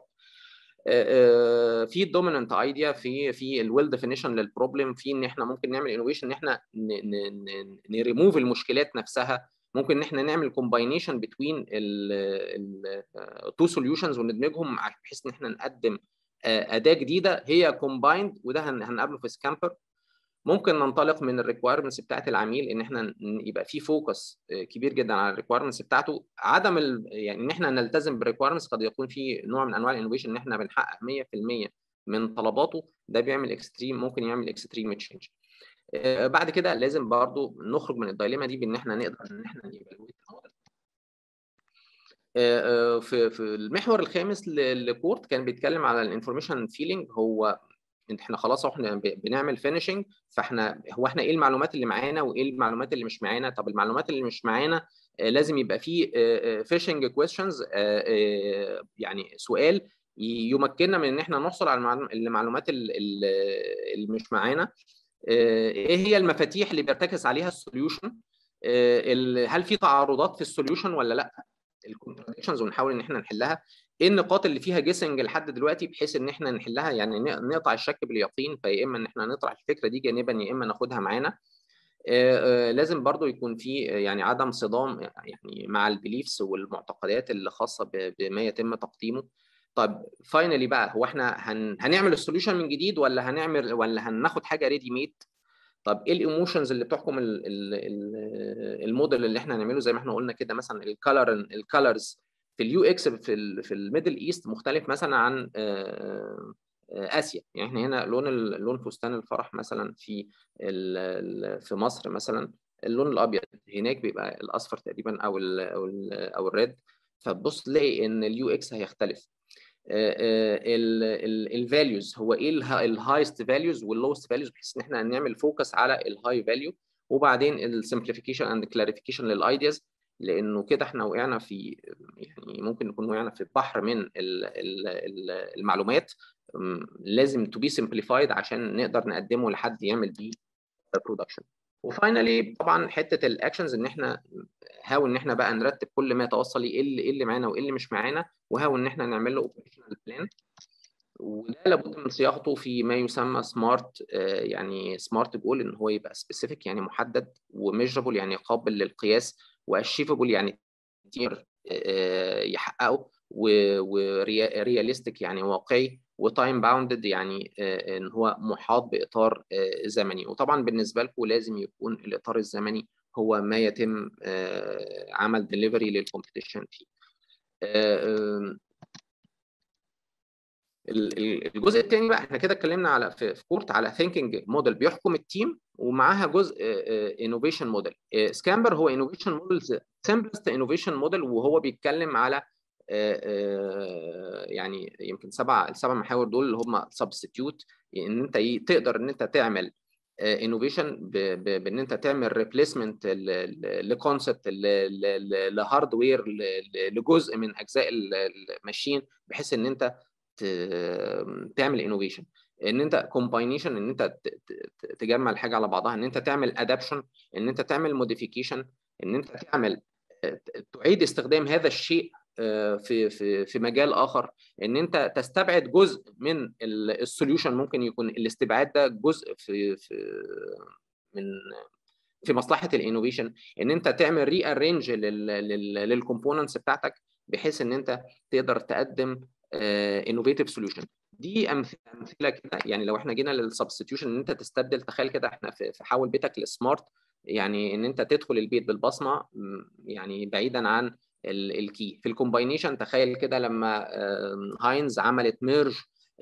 في الدوميننت ايديا في في الويل ديفينيشن للبروبلم في ان احنا ممكن نعمل انوفيشن ان احنا نريموف المشكلات نفسها ممكن ان احنا نعمل كومباينيشن بتوين التو سوليوشنز وندمجهم بحيث ان احنا نقدم اداه جديده هي كومبايند وده هنقابله في سكامبر ممكن ننطلق من الريكوايرمنتس بتاعت العميل ان احنا يبقى في فوكس كبير جدا على الريكوايرمنتس بتاعته عدم ال... يعني ان احنا نلتزم بالريكوايرمنتس قد يكون في نوع من انواع الانوفيشن ان احنا بنحقق 100% من طلباته ده بيعمل اكستريم ممكن يعمل اكستريم تشينج بعد كده لازم برضو نخرج من الدايليما دي بان احنا نقدر ان احنا نيفالويت في في المحور الخامس لكورت كان بيتكلم على الانفورميشن فيلينج هو احنا خلاص احنا بنعمل فينيشنج فاحنا هو احنا ايه المعلومات اللي معانا وايه المعلومات اللي مش معانا طب المعلومات اللي مش معانا لازم يبقى فيه فيشنج كويشنز يعني سؤال يمكننا من ان احنا نحصل على المعلومات اللي مش معانا ايه هي المفاتيح اللي بيرتكز عليها السوليوشن هل في تعارضات في السوليوشن ولا لا الكونتراديكشنز ونحاول ان احنا نحلها ايه النقاط اللي فيها جيسنج لحد دلوقتي بحيث ان احنا نحلها يعني نقطع الشك باليقين فيا اما ان احنا نطرح الفكره دي جانبا يا اما ناخدها معانا لازم برضو يكون في يعني عدم صدام يعني مع البيليفز والمعتقدات اللي خاصه بما يتم تقديمه طب فاينلي بقى هو احنا هن... هنعمل السوليوشن من جديد ولا هنعمل ولا هناخد حاجه ريدي ميد طب ايه الايموشنز اللي بتحكم ال... ال... ال... الموديل اللي احنا هنعمله زي ما احنا قلنا كده مثلا الكالر الكالرز في اليو اكس في ال... في الميدل ايست مختلف مثلا عن اسيا يعني احنا هنا لون لون فستان الفرح مثلا في ال... في مصر مثلا اللون الابيض هناك بيبقى الاصفر تقريبا او ال او ال او الريد فتبص تلاقي ان اليو اكس هيختلف الفاليوز هو ايه الهايست فاليوز واللوست فاليوز بحيث ان احنا نعمل فوكس على الهاي فاليو وبعدين السمبليفيكيشن اند كلاريفيكيشن للايدياز لانه كده احنا وقعنا في يعني ممكن نكون وقعنا في بحر من المعلومات لازم تو بي سمبليفايد عشان نقدر نقدمه لحد يعمل بيه برودكشن وفاينلي طبعا حته الاكشنز ان احنا هاو ان احنا بقى نرتب كل ما يتوصل ليه ايه اللي, إيه اللي معانا وايه اللي مش معانا وهاو ان احنا نعمل له اوبريشنال بلان وده لابد من صياغته في ما يسمى سمارت يعني سمارت جول ان هو يبقى سبيسيفيك يعني محدد وميجربل يعني قابل للقياس واشيفبل يعني كتير يحققه ورياليستيك يعني واقعي وتايم باوندد يعني ان هو محاط باطار زمني وطبعا بالنسبه لكم لازم يكون الاطار الزمني هو ما يتم عمل ديليفري للكومبيتيشن فيه الجزء الثاني بقى احنا كده اتكلمنا على في كورت على ثينكينج موديل بيحكم التيم ومعاها جزء انوفيشن موديل سكامبر هو انوفيشن موديل سمبلست انوفيشن موديل وهو بيتكلم على يعني يمكن سبع السبع محاور دول اللي هم سبستيوت ان انت تقدر ان انت تعمل انوفيشن بان انت تعمل ريبليسمنت لكونسبت لهاردوير لجزء من اجزاء الماشين بحيث ان انت تعمل انوفيشن ان انت كومباينيشن ان انت تجمع الحاجه على بعضها ان انت تعمل ادابشن ان انت تعمل موديفيكيشن ان انت تعمل تعيد استخدام هذا الشيء في في في مجال اخر ان انت تستبعد جزء من السوليوشن ممكن يكون الاستبعاد ده جزء في في من في مصلحه الانوفيشن ان انت تعمل ري ارينج للكومبوننتس بتاعتك بحيث ان انت تقدر تقدم انوفيتيف سوليوشن دي امثله كده يعني لو احنا جينا للسبستيوشن ان انت تستبدل تخيل كده احنا في حول بيتك لسمارت يعني ان انت تدخل البيت بالبصمه يعني بعيدا عن الكي في الكومباينيشن تخيل كده لما هاينز عملت ميرج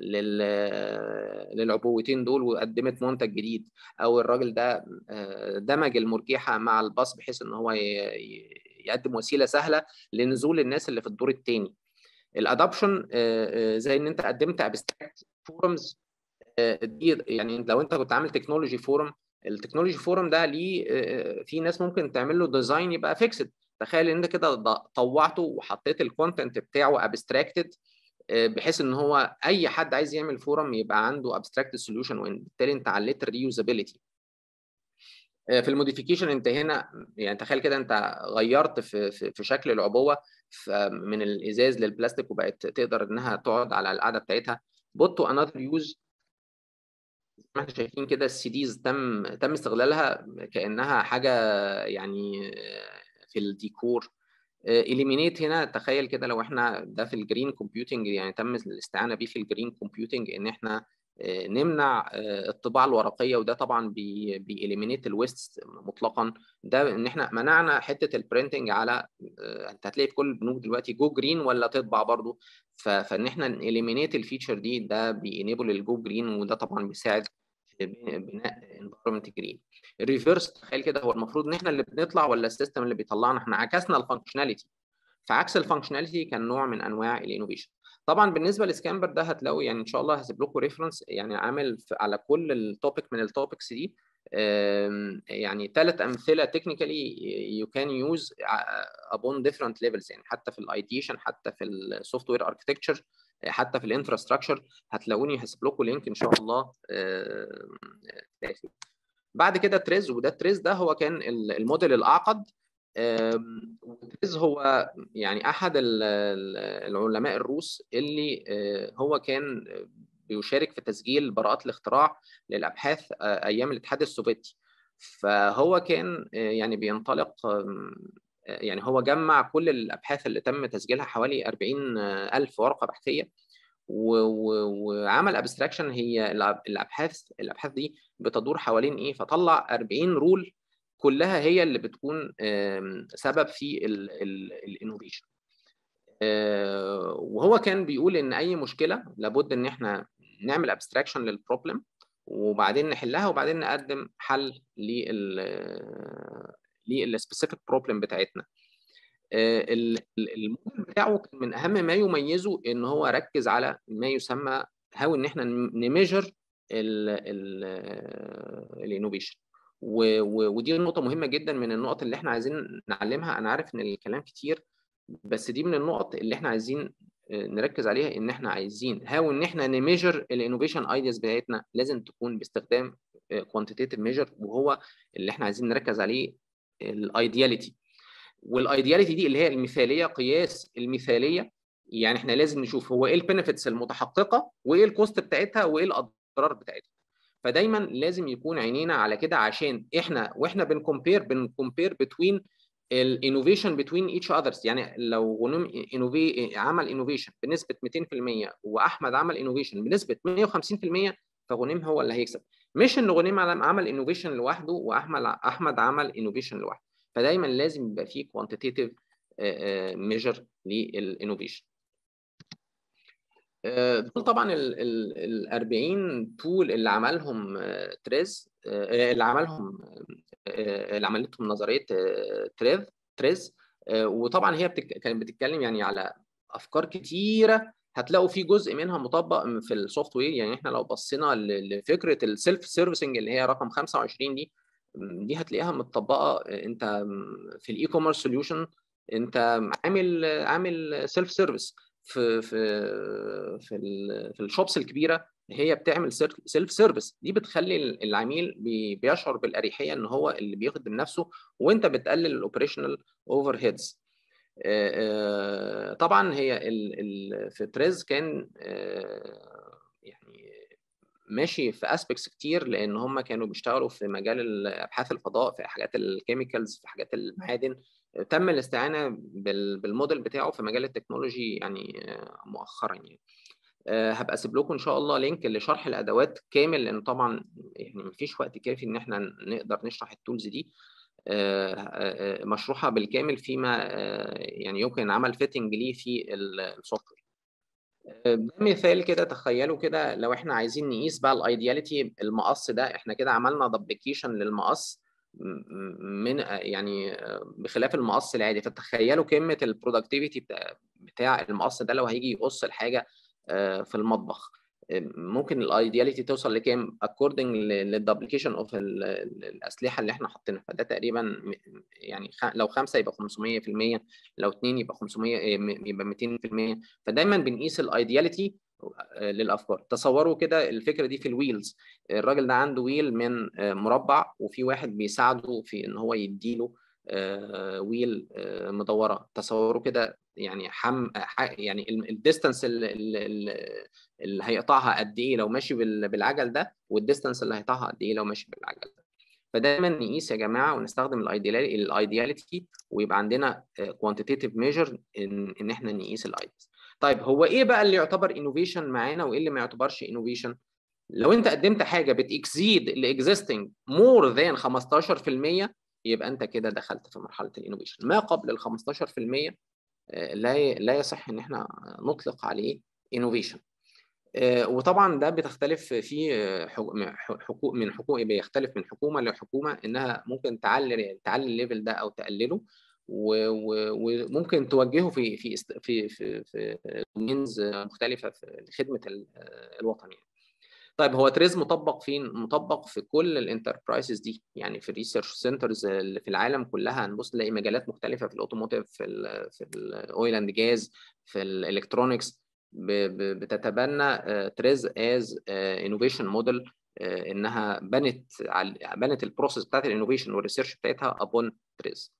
للعبوتين دول وقدمت منتج جديد او الراجل ده دمج المرجحه مع الباص بحيث ان هو يقدم وسيله سهله لنزول الناس اللي في الدور الثاني الادابشن زي ان انت قدمت ابستراكت فورمز دي يعني لو انت كنت عامل تكنولوجي فورم التكنولوجي فورم ده ليه في ناس ممكن تعمل له ديزاين يبقى فيكسد تخيل ان انت كده طوعته وحطيت الكونتنت بتاعه ابستراكتد بحيث ان هو اي حد عايز يعمل فورم يبقى عنده ابستراكتد سوليوشن وبالتالي انت عليت الريوزابيلتي في الموديفيكيشن انت هنا يعني تخيل كده انت غيرت في في, في شكل العبوه من الازاز للبلاستيك وبقت تقدر انها تقعد على القاعده بتاعتها بوت تو انذر يوز زي ما احنا شايفين كده السي ديز تم تم استغلالها كانها حاجه يعني في الديكور اليمينيت هنا تخيل كده لو احنا ده في الجرين كومبيوتنج يعني تم الاستعانه بيه في الجرين كومبيوتنج ان احنا نمنع الطباعه الورقيه وده طبعا بيليمينيت الويست مطلقا ده ان احنا منعنا حته البرينتنج على انت هتلاقي في كل البنوك دلوقتي جو جرين ولا تطبع برضو فان احنا نليمينيت الفيتشر دي ده بينيبل الجو جرين وده طبعا بيساعد في بناء انفايرمنت جرين الريفرس تخيل كده هو المفروض ان احنا اللي بنطلع ولا السيستم اللي بيطلعنا احنا عكسنا الفانكشناليتي فعكس الفانكشناليتي كان نوع من انواع الانوفيشن طبعا بالنسبه لسكامبر ده هتلاقوا يعني ان شاء الله هسيب لكم ريفرنس يعني عامل على كل التوبيك من التوبكس دي يعني ثلاث امثله تكنيكالي يو كان يوز ابون ديفرنت ليفلز يعني حتى في الايديشن حتى في السوفت وير اركتكتشر حتى في الانفراستراكشر هتلاقوني هسيب لكم لينك ان شاء الله بعد كده تريز وده تريز ده هو كان الموديل الاعقد وتريز هو يعني احد العلماء الروس اللي هو كان بيشارك في تسجيل براءات الاختراع للابحاث ايام الاتحاد السوفيتي فهو كان يعني بينطلق يعني هو جمع كل الابحاث اللي تم تسجيلها حوالي 40 الف ورقه بحثيه وعمل ابستراكشن هي الابحاث الابحاث دي بتدور حوالين ايه فطلع 40 رول كلها هي اللي بتكون سبب في الانوفيشن وهو كان بيقول ان اي مشكله لابد ان احنا نعمل ابستراكشن للبروبلم وبعدين نحلها وبعدين نقدم حل لل للسبيسيفيك بروبلم بتاعتنا الموديل بتاعه كان من اهم ما يميزه ان هو ركز على ما يسمى هاو ان احنا نميجر الانوفيشن ودي نقطه مهمه جدا من النقط اللي احنا عايزين نعلمها انا عارف ان الكلام كتير بس دي من النقط اللي احنا عايزين نركز عليها ان احنا عايزين هاو ان احنا نميجر الانوفيشن ايدياز بتاعتنا لازم تكون باستخدام كوانتيتيف ميجر وهو اللي احنا عايزين نركز عليه الايدياليتي والايدياليتي دي اللي هي المثاليه قياس المثاليه يعني احنا لازم نشوف هو ايه البنفيتس المتحققه وايه الكوست بتاعتها وايه الاضرار بتاعتها فدايما لازم يكون عينينا على كده عشان احنا واحنا بنكومبير بنكومبير بتوين الانوفيشن بتوين ايتش اذرز يعني لو غنوم انوفي عمل انوفيشن بنسبه 200% واحمد عمل انوفيشن بنسبه 150% فغنيم هو اللي هيكسب مش ان غنيم عمل انوفيشن لوحده واحمد احمد عمل انوفيشن لوحده فدايما لازم يبقى فيه كوانتيتيف ميجر للانوفيشن دول طبعا ال 40 تول اللي عملهم تريز اللي عملهم اللي عملتهم نظريه تريز تريز وطبعا هي بتك... كانت بتتكلم يعني على افكار كتيره هتلاقوا في جزء منها مطبق في السوفت وير يعني احنا لو بصينا لفكره السيلف سيرفيسنج اللي هي رقم 25 دي دي هتلاقيها متطبقه انت في الاي كوميرس سوليوشن انت عامل عامل سيلف سيرفيس في في في ال في الشوبس الكبيره هي بتعمل سيلف سيرفيس دي بتخلي العميل بيشعر بالاريحيه ان هو اللي بيخدم نفسه وانت بتقلل الاوبريشنال اوفر هيدز طبعا هي ال ال في تريز كان يعني ماشي في اسبكتس كتير لان هم كانوا بيشتغلوا في مجال ابحاث الفضاء في حاجات الكيميكالز في حاجات المعادن تم الاستعانه بالموديل بتاعه في مجال التكنولوجي يعني مؤخرا يعني هبقى اسيب لكم ان شاء الله لينك لشرح الادوات كامل لان طبعا يعني مفيش وقت كافي ان احنا نقدر نشرح التولز دي مشروحه بالكامل فيما يعني يمكن عمل فيتنج ليه في السوفت وير ده مثال كده تخيلوا كده لو احنا عايزين نقيس بقى الايدياليتي المقص ده احنا كده عملنا دبليكيشن للمقص من يعني بخلاف المقص العادي فتخيلوا قمه البرودكتيفيتي بتاع, بتاع المقص ده لو هيجي يقص الحاجه في المطبخ ممكن الايدياليتي توصل لكام اكوردنج للدبليكيشن اوف الاسلحه اللي احنا حاطينها فده تقريبا يعني لو خمسه يبقى 500% لو اثنين يبقى 500 يبقى 200% فدايما بنقيس الايدياليتي للافكار تصوروا كده الفكره دي في الويلز الراجل ده عنده ويل من مربع وفي واحد بيساعده في ان هو يديله ويل مدوره تصوروا كده يعني حم يعني الديستانس اللي, اللي هيقطعها قد ايه لو ماشي بالعجل ده والديستانس اللي هيقطعها قد ايه لو ماشي بالعجل ده فدايما نقيس يا جماعه ونستخدم الايدياليتي ويبقى عندنا كوانتيتيف ميجر ان, إن احنا نقيس الايديز طيب هو ايه بقى اللي يعتبر انوفيشن معانا وايه اللي ما يعتبرش انوفيشن لو انت قدمت حاجه بتاكسيد الاكزيستنج مور ذان 15% يبقى انت كده دخلت في مرحله الانوفيشن ما قبل ال 15% لا لا يصح ان احنا نطلق عليه انوفيشن وطبعا ده بتختلف في حقوق من حقوق بيختلف من حكومه لحكومه انها ممكن تعلي تعلي الليفل ده او تقلله وممكن توجهه في في في في في دومينز مختلفه في خدمه الوطن يعني. طيب هو تريز مطبق فين؟ مطبق في كل الانتربرايزز دي يعني في الريسيرش سنترز اللي في العالم كلها هنبص نلاقي مجالات مختلفه في الاوتوموتيف في ال في الاويل اند جاز في الالكترونكس بتتبنى تريز از انوفيشن موديل انها بنت بنت البروسيس بتاعت الانوفيشن والريسيرش بتاعتها ابون تريز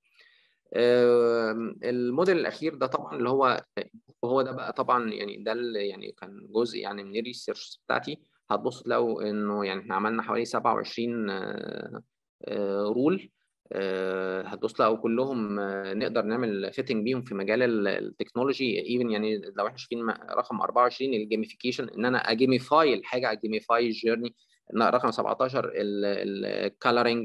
الموديل الاخير ده طبعا اللي هو وهو ده بقى طبعا يعني ده اللي يعني كان جزء يعني من الريسيرش بتاعتي هتبصوا تلاقوا انه يعني احنا عملنا حوالي 27 رول هتبص لقوا كلهم نقدر نعمل فيتنج بيهم في مجال التكنولوجي ايفن يعني لو احنا شايفين رقم 24 الجيميفيكيشن ان انا اجيميفاي الحاجه اجيميفاي الجيرني رقم 17 الكالرنج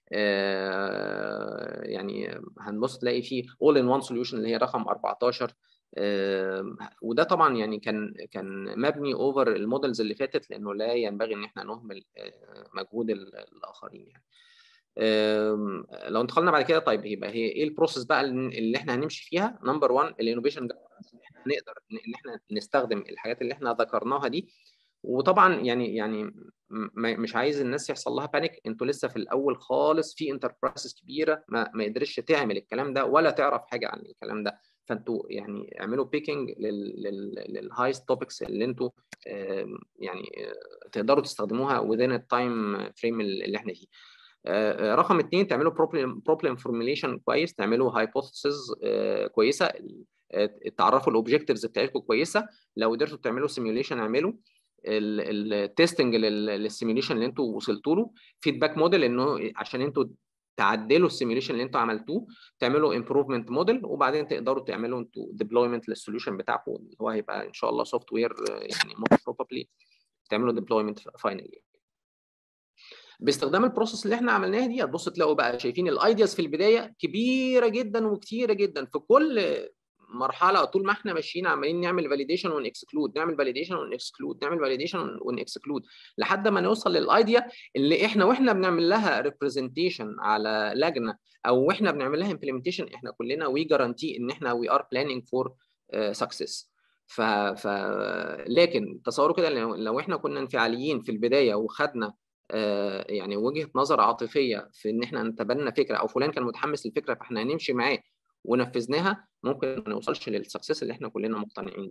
يعني هنبص تلاقي فيه اول ان وان سوليوشن اللي هي رقم 14 وده طبعا يعني كان كان مبني اوفر المودلز اللي فاتت لانه لا ينبغي ان احنا نهمل مجهود الاخرين يعني لو انتقلنا بعد كده طيب يبقى هي ايه البروسيس بقى اللي احنا هنمشي فيها نمبر 1 الانوفيشن احنا نقدر ان احنا نستخدم الحاجات اللي احنا ذكرناها دي وطبعا يعني يعني مش عايز الناس يحصل لها بانيك انتوا لسه في الاول خالص في انتربرايزز كبيره ما, ما قدرتش تعمل الكلام ده ولا تعرف حاجه عن الكلام ده فانتوا يعني اعملوا بيكينج للهايست توبكس اللي انتوا يعني تقدروا تستخدموها within التايم فريم اللي احنا فيه رقم اثنين تعملوا بروبلم فورميليشن كويس تعملوا هايبوثيسز كويسه تعرفوا الاوبجكتيفز بتاعتكم كويسه لو قدرتوا تعملوا سيميوليشن اعملوا التستنج للسيميوليشن اللي انتوا وصلتوا له فيدباك موديل انه عشان انتوا تعدلوا السيميوليشن اللي انتوا عملتوه تعملوا امبروفمنت موديل وبعدين تقدروا تعملوا انتوا ديبلويمنت للسوليوشن بتاعكم اللي هو هيبقى ان شاء الله سوفت وير يعني موست بروبلي تعملوا ديبلويمنت فاينلي باستخدام البروسيس اللي احنا عملناها دي هتبص تلاقوا بقى شايفين الايدياز في البدايه كبيره جدا وكتيره جدا في كل مرحله طول ما احنا ماشيين عمالين نعمل فاليديشن ونكسكلود نعمل فاليديشن ونكسكلود نعمل فاليديشن ونكسكلود لحد ما نوصل للايديا اللي احنا واحنا بنعمل لها ريبرزنتيشن على لجنه او واحنا بنعمل لها امبلمنتيشن احنا كلنا وي جارانتي ان احنا وي ار بلاننج فور سكسس ف... ف لكن تصوروا كده لو احنا كنا انفعاليين في البدايه وخدنا آه يعني وجهه نظر عاطفيه في ان احنا نتبنى فكره او فلان كان متحمس للفكره فاحنا هنمشي معاه ونفذناها ممكن ما نوصلش للسكسس اللي احنا كلنا مقتنعين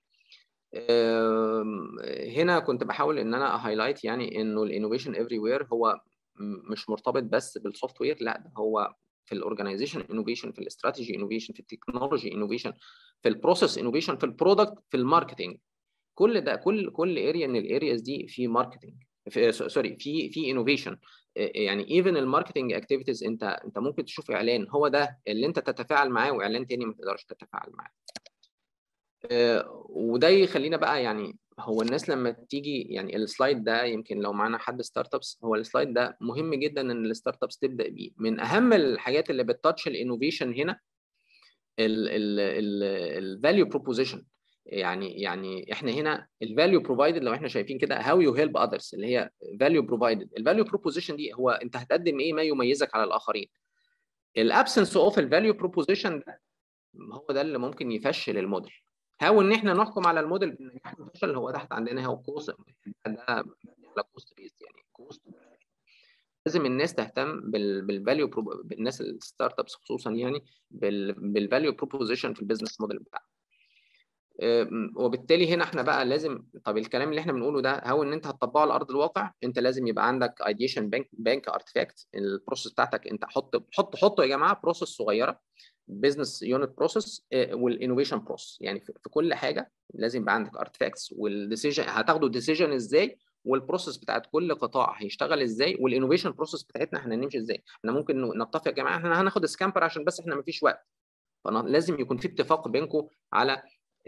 هنا كنت بحاول ان انا هايلايت يعني انه الانوفيشن افري وير هو مش مرتبط بس بالسوفت وير لا ده هو في الاورجنايزيشن انوفيشن في الاستراتيجي انوفيشن في التكنولوجي انوفيشن في البروسيس انوفيشن في البرودكت في الماركتنج كل ده كل كل اريا من الارياز دي في ماركتنج سوري في في انوفيشن يعني ايفن الماركتنج اكتيفيتيز انت انت ممكن تشوف اعلان هو ده اللي انت تتفاعل معاه واعلان تاني ما تقدرش تتفاعل معاه وده يخلينا بقى يعني هو الناس لما تيجي يعني السلايد ده يمكن لو معانا حد ستارت ابس هو السلايد ده مهم جدا ان الستارت ابس تبدا بيه من اهم الحاجات اللي بتتاتش الانوفيشن هنا الفاليو بروبوزيشن يعني يعني احنا هنا الفاليو بروفايدد لو احنا شايفين كده هاو يو هيلب اذرز اللي هي فاليو بروفايدد الفاليو بروبوزيشن دي هو انت هتقدم ايه ما يميزك على الاخرين الابسنس اوف الفاليو بروبوزيشن ده هو ده اللي ممكن يفشل الموديل هاو ان احنا نحكم على الموديل بالنجاح والفشل هو تحت عندنا هو كوست ده على كوست بيست يعني كوست لازم الناس تهتم بالفاليو بالناس الستارت ابس خصوصا يعني بالفاليو بروبوزيشن في البيزنس موديل بتاعهم وبالتالي هنا احنا بقى لازم طب الكلام اللي احنا بنقوله ده هو ان انت هتطبقه على ارض الواقع انت لازم يبقى عندك ايديشن بانك بانك ارتفاكت البروسيس بتاعتك انت حط حط حطوا يا جماعه بروسيس صغيره بزنس يونت بروسيس والانوفيشن بروسيس يعني في كل حاجه لازم يبقى عندك ارتفاكتس والديسيجن هتاخدوا الديسيجن ازاي والبروسيس بتاعت كل قطاع هيشتغل ازاي والانوفيشن بروسيس بتاعتنا احنا هنمشي ازاي احنا ممكن نتفق يا جماعه احنا هناخد سكامبر عشان بس احنا مفيش وقت فلازم يكون في اتفاق بينكم على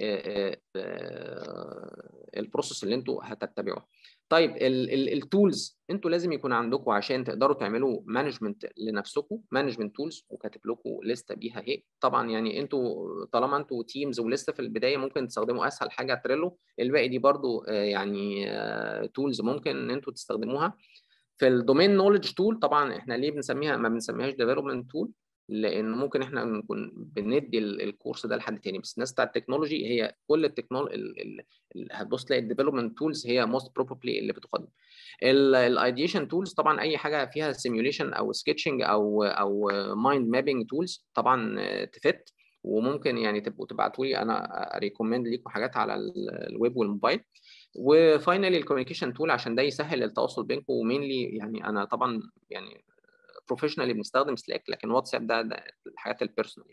البروسيس اللي انتوا هتتبعوها طيب التولز انتوا لازم يكون عندكم عشان تقدروا تعملوا مانجمنت لنفسكم مانجمنت تولز وكاتب لكم لسته بيها اهي طبعا يعني انتوا طالما انتوا تيمز ولسه في البدايه ممكن تستخدموا اسهل حاجه تريلو الباقي دي برضو يعني تولز ممكن ان انتوا تستخدموها في الدومين نولج تول طبعا احنا ليه بنسميها ما بنسميهاش ديفلوبمنت تول لان ممكن احنا نكون بندي الكورس ده لحد تاني بس الناس بتاع التكنولوجي هي كل التكنولوجي هتبص تلاقي الديفلوبمنت تولز هي موست بروبلي اللي بتقدم الايديشن تولز طبعا اي حاجه فيها سيميوليشن او سكتشنج او او مايند مابينج تولز طبعا تفت وممكن يعني تبقوا تبعتوا لي انا ريكومند ليكم حاجات على الويب والموبايل وفاينلي الكوميونيكيشن تول عشان ده يسهل التواصل بينكم ومينلي يعني انا طبعا يعني بروفيشنالي بنستخدم سلاك لكن واتساب ده, ده الحاجات البيرسونال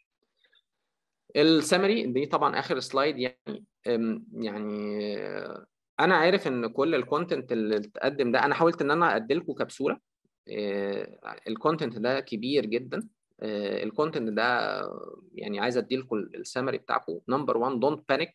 السمري دي طبعا اخر سلايد يعني يعني انا عارف ان كل الكونتنت اللي اتقدم ده انا حاولت ان انا ادي لكم كبسوله الكونتنت ده كبير جدا الكونتنت ده يعني عايز ادي لكم السمري بتاعكم نمبر 1 دونت بانيك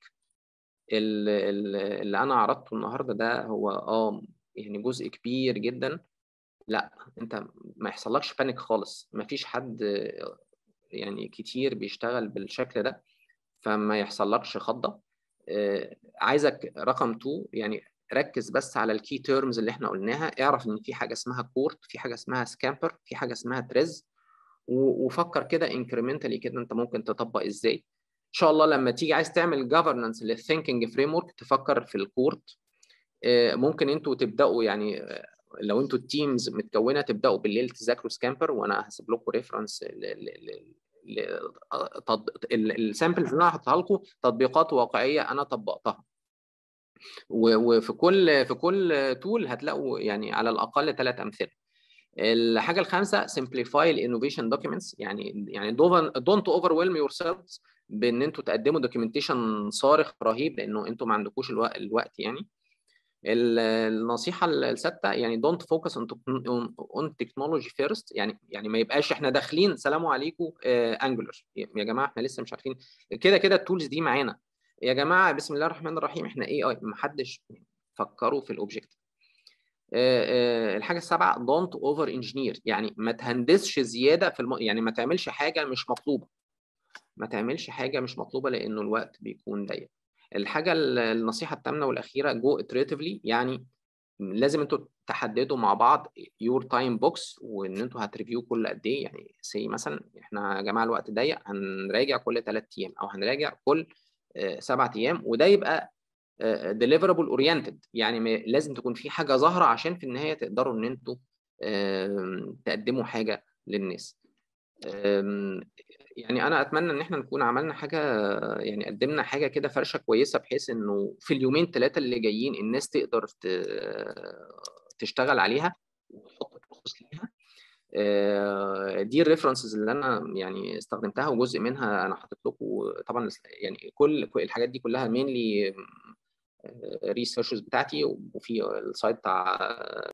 اللي انا عرضته النهارده ده هو اه يعني جزء كبير جدا لا انت ما يحصلكش بانيك خالص ما فيش حد يعني كتير بيشتغل بالشكل ده فما يحصلكش خضه عايزك رقم 2 يعني ركز بس على الكي تيرمز اللي احنا قلناها اعرف ان في حاجه اسمها كورت في حاجه اسمها سكامبر في حاجه اسمها تريز وفكر كده انكريمنتالي كده انت ممكن تطبق ازاي ان شاء الله لما تيجي عايز تعمل جفرنانس للثينكينج فريم ورك تفكر في الكورت ممكن انتوا تبداوا يعني لو انتوا التيمز متكونه تبداوا بالليل تذاكروا سكامبر وانا هسيب لكم ريفرنس السامبلز اللي انا هحطها لكم تطبيقات واقعيه انا طبقتها وفي كل في كل تول هتلاقوا يعني على الاقل ثلاث امثله الحاجه الخامسه simplify الانوفيشن دوكيومنتس يعني يعني دونت اوفر ويلم يور سيلفز بان انتوا تقدموا دوكيومنتيشن صارخ رهيب لانه انتوا ما عندكوش الوقت, الوقت يعني النصيحه السادسه يعني دونت فوكس اون تكنولوجي فيرست يعني يعني ما يبقاش احنا داخلين سلام عليكم انجولار يا جماعه احنا لسه مش عارفين كده كده التولز دي معانا يا جماعه بسم الله الرحمن الرحيم احنا اي اي ما حدش فكروا في الاوبجكت الحاجه السابعه دونت اوفر انجينير يعني ما تهندسش زياده في الم... يعني ما تعملش حاجه مش مطلوبه ما تعملش حاجه مش مطلوبه لانه الوقت بيكون ضيق الحاجه النصيحه الثامنه والاخيره جو اتريتيفلي يعني لازم انتوا تحددوا مع بعض يور تايم بوكس وان انتوا هتريفيو كل قد ايه يعني سي مثلا احنا يا جماعه الوقت ضيق هنراجع كل ثلاث ايام او هنراجع كل سبعة ايام وده يبقى ديليفربل اورينتد يعني لازم تكون في حاجه ظاهره عشان في النهايه تقدروا ان انتوا تقدموا حاجه للناس يعني انا اتمنى ان احنا نكون عملنا حاجه يعني قدمنا حاجه كده فرشه كويسه بحيث انه في اليومين ثلاثه اللي جايين الناس تقدر تشتغل عليها وتحط بروسس ليها دي الريفرنسز اللي انا يعني استخدمتها وجزء منها انا حاطط لكم طبعا يعني كل الحاجات دي كلها مينلي ريسيرشز بتاعتي وفي السايت بتاع